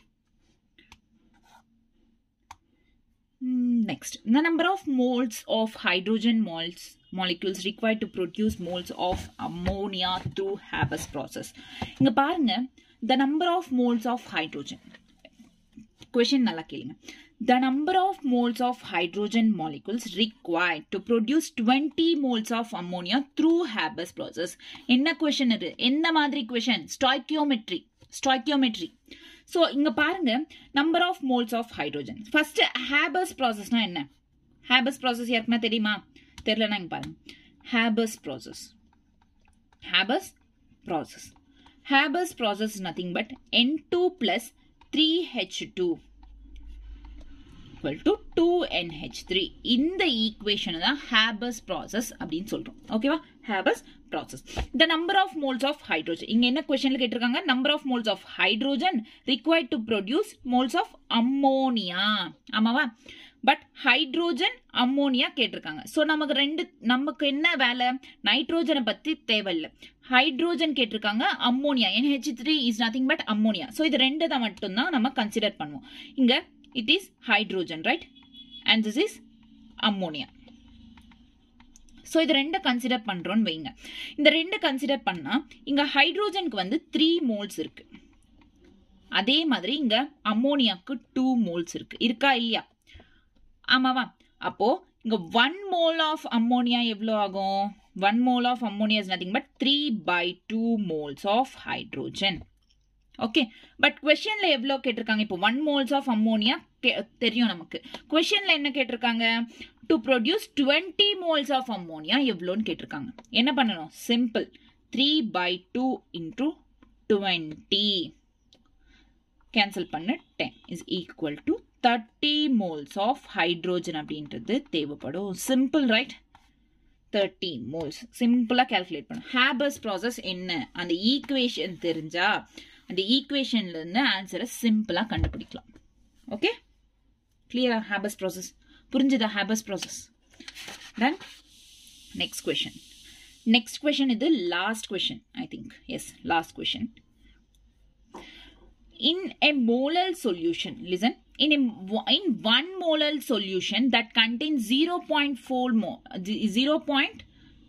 next the number of moles of hydrogen moles molecules required to produce moles of ammonia through Haber's process இங்க பாருங்க the number of moles of hydrogen question நல்லா கேளுங்க the number of moles of hydrogen molecules required to produce 20 moles of ammonia through Haber's process என்ன question இது எந்த மாதிரி question stoichiometry stoichiometry so இங்க பாருங்க number of moles of hydrogen first Haber's process என்ன Haber's process யாருக்குன்னா தெரியுமா தெரியலனா இங்க பாருங்க Haber's process Haber's process Haber's process nothing but N two plus three H two equal to 2NH3 இந்த equation தான் ஹேபர்ஸ் ப்ராசஸ் அப்படின்னு சொல்றோம் ஓகேவா Haber's process the number of moles of hydrogen இங்க என்ன கொஸ்டின்ல கேட்டிருக்காங்க number of moles of hydrogen required to produce moles of ammonia ஆமாவா பட் ஹைட்ரோஜன் அம்மோனியா கேட்டிருக்காங்க ஸோ நமக்கு ரெண்டு நமக்கு என்ன வேலை நைட்ரோஜனை பத்தி தேவையில்லை ஹைட்ரோஜன் கேட்டிருக்காங்க ammonia NH three is nothing but ammonia so இது ரெண்டு தான் மட்டும்தான் நம்ம கன்சிடர் பண்ணுவோம் இங்க it is hydrogen right and this is ammonia so இது ரெண்டு கன்சிடர் பண்ணுறோன்னு வைங்க இந்த ரெண்டு கன்சிடர் பண்ணால் இங்கே ஹைட்ரோஜனுக்கு வந்து த்ரீ மோல்ஸ் இருக்கு அதே மாதிரி இங்கே அம்மோனியாக்கு டூ மோல்ஸ் இருக்கு இருக்கா இல்லையா ஆமாவா அப்போ இங்கே ஒன் மோல் ஆஃப் அம்மோனியா எவ்வளோ ஆகும் one mole of ammonia is nothing but three by two moles of hydrogen okay but கொஷன்ல எவ்வளோ கேட்டிருக்காங்க இப்போ ஒன் மோல்ஸ் ஆஃப் அம்மோனியா தெரியும் நமக்கு கொஷன்ல என்ன கேட்டிருக்காங்க to produce twenty moles of ammonia எவ்வளோன்னு கேட்டிருக்காங்க என்ன பண்ணணும் simple three by two into twenty cancel பண்ண ten is equal to thirty moles of hydrogen அப்படின்றது தேவைப்படும் சிம்பிள் ரைட் தேர்ட்டி மோல்ஸ் சிம்பிளாக கேல்குலேட் பண்ணும் ஹேபர்ஸ் ப்ராசஸ் என்ன அந்த ஈக்குவேஷன் தெரிஞ்சா அந்த ஈக்குவேஷன்ல இருந்து ஆன்சரை சிம்பிளா கண்டுபிடிக்கலாம் ஓகே கிளியரா ஹேபஸ் ப்ராசஸ் புரிஞ்சுதா Haber's process then next question next question இது last question I think yes last question in a molar solution listen in a in one molar solution that contains 0.4 mo 0. Point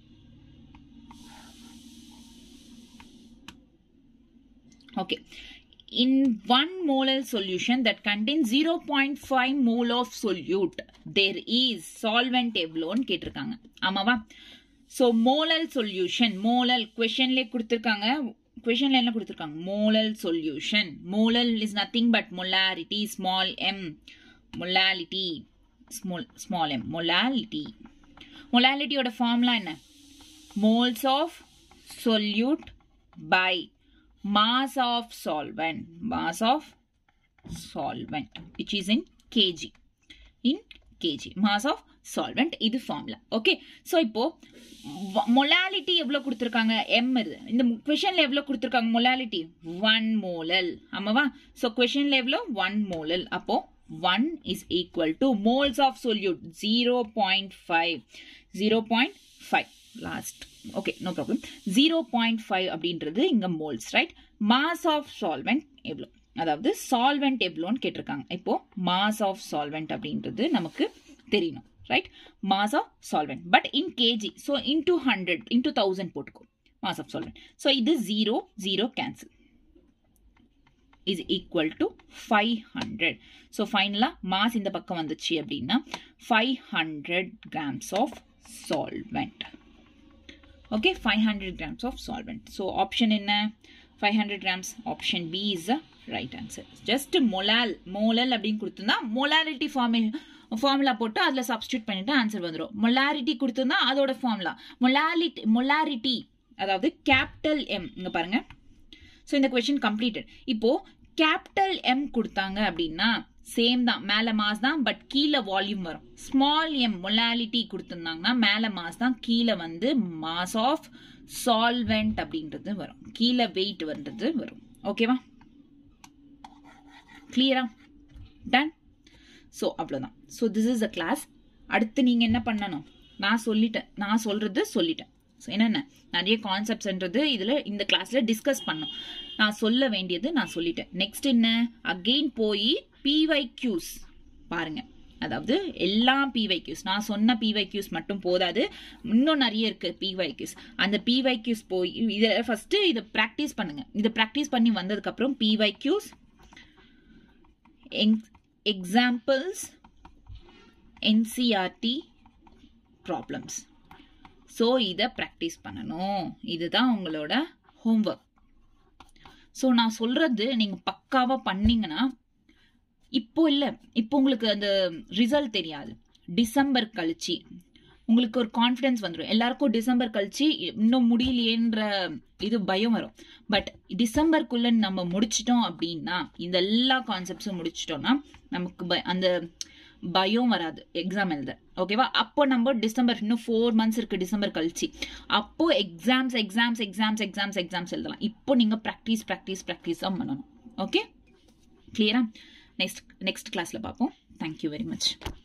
okay in one molar solution that contains 0.5 mole of solute there is solvent எவ்வளோன்னு கேட்டிருக்காங்க ஆமாவா so மோலல் solution மோலல் கொஷன்லேயே கொடுத்துருக்காங்க கொஷன்ல என்ன கொடுத்துருக்காங்க molal solution molal is nothing but molarity small M molality small small M molality மொலாலிட்டியோட ஃபார்ம்லாம் என்ன moles of solute by mass of solvent mass of solvent which is in kg in kg mass of solvent இது formula okay so இப்போ molality எவ்வளோ கொடுத்துருக்காங்க M இது இந்த கொஷனில் எவ்வளோ கொடுத்துருக்காங்க மொலாலிட்டி ஒன் மோலல் ஆமாவா ஸோ கொஷனில் எவ்வளோ ஒன் மோலல் அப்போ one is equal to moles of solute zero point five zero point five last okay no problem zero point five அப்படின்றது இங்க moles right mass of solvent எவ்வளோ அதாவது சால்வெண்ட் எவ்வளோன்னு கேட்டிருக்காங்க இப்போ மாஸ் ஆஃப் சால்வெண்ட் அப்படின்றது நமக்கு தெரியணும் right mass of solvent but in KG so into hundred into thousand போட்டுக்கோ மாஸ் ஆஃப் சால்வெண்ட் ஸோ இது zero zero cancel is equal to five hundred so ஃபைனலாக மாஸ் இந்த பக்கம் வந்துச்சு அப்படின்னா five hundred grams of solvent okay 500 grams of solvent so option in uh, 500 grams option b is the right answer just molal molal அப்படின்னு கொடுத்துருந்தா molarity ஃபார்மே formula போட்டு அதில் substitute பண்ணிட்டு ஆன்சர் வந்துடும் மொலாரிட்டி கொடுத்துருந்தா அதோட ஃபார்முலா மொலாலிட்டி மொலாரிட்டி அதாவது capital M இங்க பாருங்க ஸோ இந்த கொஸ்டின் கம்ப்ளீட்டட் இப்போ கேபிட்டல் எம் கொடுத்தாங்க அப்படின்னா சேம் தான் மேல மாஸ் தான் பட் கீழே வால்யூம் வரும் ஸ்மால் எம் மொலாலிட்டி கொடுத்துருந்தாங்கன்னா மேல மாஸ் தான் கீழே வந்து மாஸ் ஆஃப் சால்வெண்ட் அப்படின்றது வரும் கீழே வெயிட் வந்தது வரும் ஓகேவா கிளியரா டன் ஸோ அவ்வளோதான் so this is a class அடுத்து நீங்கள் என்ன பண்ணணும் நான் சொல்லிட்டேன் நான் சொல்றது சொல்லிட்டேன் ஸோ என்னென்ன நிறைய கான்செப்ட்ஸ்ன்றது இதில் இந்த கிளாஸில் டிஸ்கஸ் பண்ணும் நான் சொல்ல வேண்டியது நான் சொல்லிட்டேன் நெக்ஸ்ட் என்ன அகெயின் போய் பிவை கியூஸ் பாருங்க அதாவது எல்லா பிவை கியூஸ் நான் சொன்ன பிவை கியூஸ் மட்டும் போதாது இன்னும் நிறைய இருக்கு பிவை கியூஸ் அந்த பிவை கியூஸ் போய் இதை ஃபர்ஸ்ட் இதை ப்ராக்டிஸ் பண்ணுங்க இதை ப்ராக்டிஸ் பண்ணி வந்ததுக்கப்புறம் P Y Qs examples NCERT problems so இதை ப்ராக்டிஸ் பண்ணணும் இதுதான் உங்களோட ஹோம்ஒர்க் ஸோ நான் சொல்றது நீங்க பக்காவா பண்ணீங்கன்னா இப்போ இல்லை இப்போ உங்களுக்கு அந்த ரிசல்ட் தெரியாது டிசம்பர் கழிச்சு உங்களுக்கு ஒரு கான்ஃபிடன்ஸ் வந்துடும் எல்லாருக்கும் டிசம்பர் கழிச்சு இன்னும் முடியலையேன்ற இது பயம் வரும் பட் டிசம்பருக்குள்ள நம்ம முடிச்சிட்டோம் அப்படின்னா இந்த எல்லா கான்செப்ட்ஸும் முடிச்சிட்டோம்னா நமக்கு ப- அந்த பயம் வராது எக்ஸாம் எழுத ஓகேவா அப்போ நம்ம டிசம்பர் இன்னும் ஃபோர் மந்த்ஸ் இருக்கு டிசம்பர் கழிச்சு அப்போ exams exams exams exams exams எழுதலாம் இப்போ நீங்க ப்ராக்டிஸ் ப்ராக்டிஸ் ப்ராக்டிஸ் தான் பண்ணணும் ஓகே கிளியரா நெக்ஸ்ட் நெக்ஸ்ட் கிளாஸ்ல பார்ப்போம் தேங்க்யூ வெரி மச்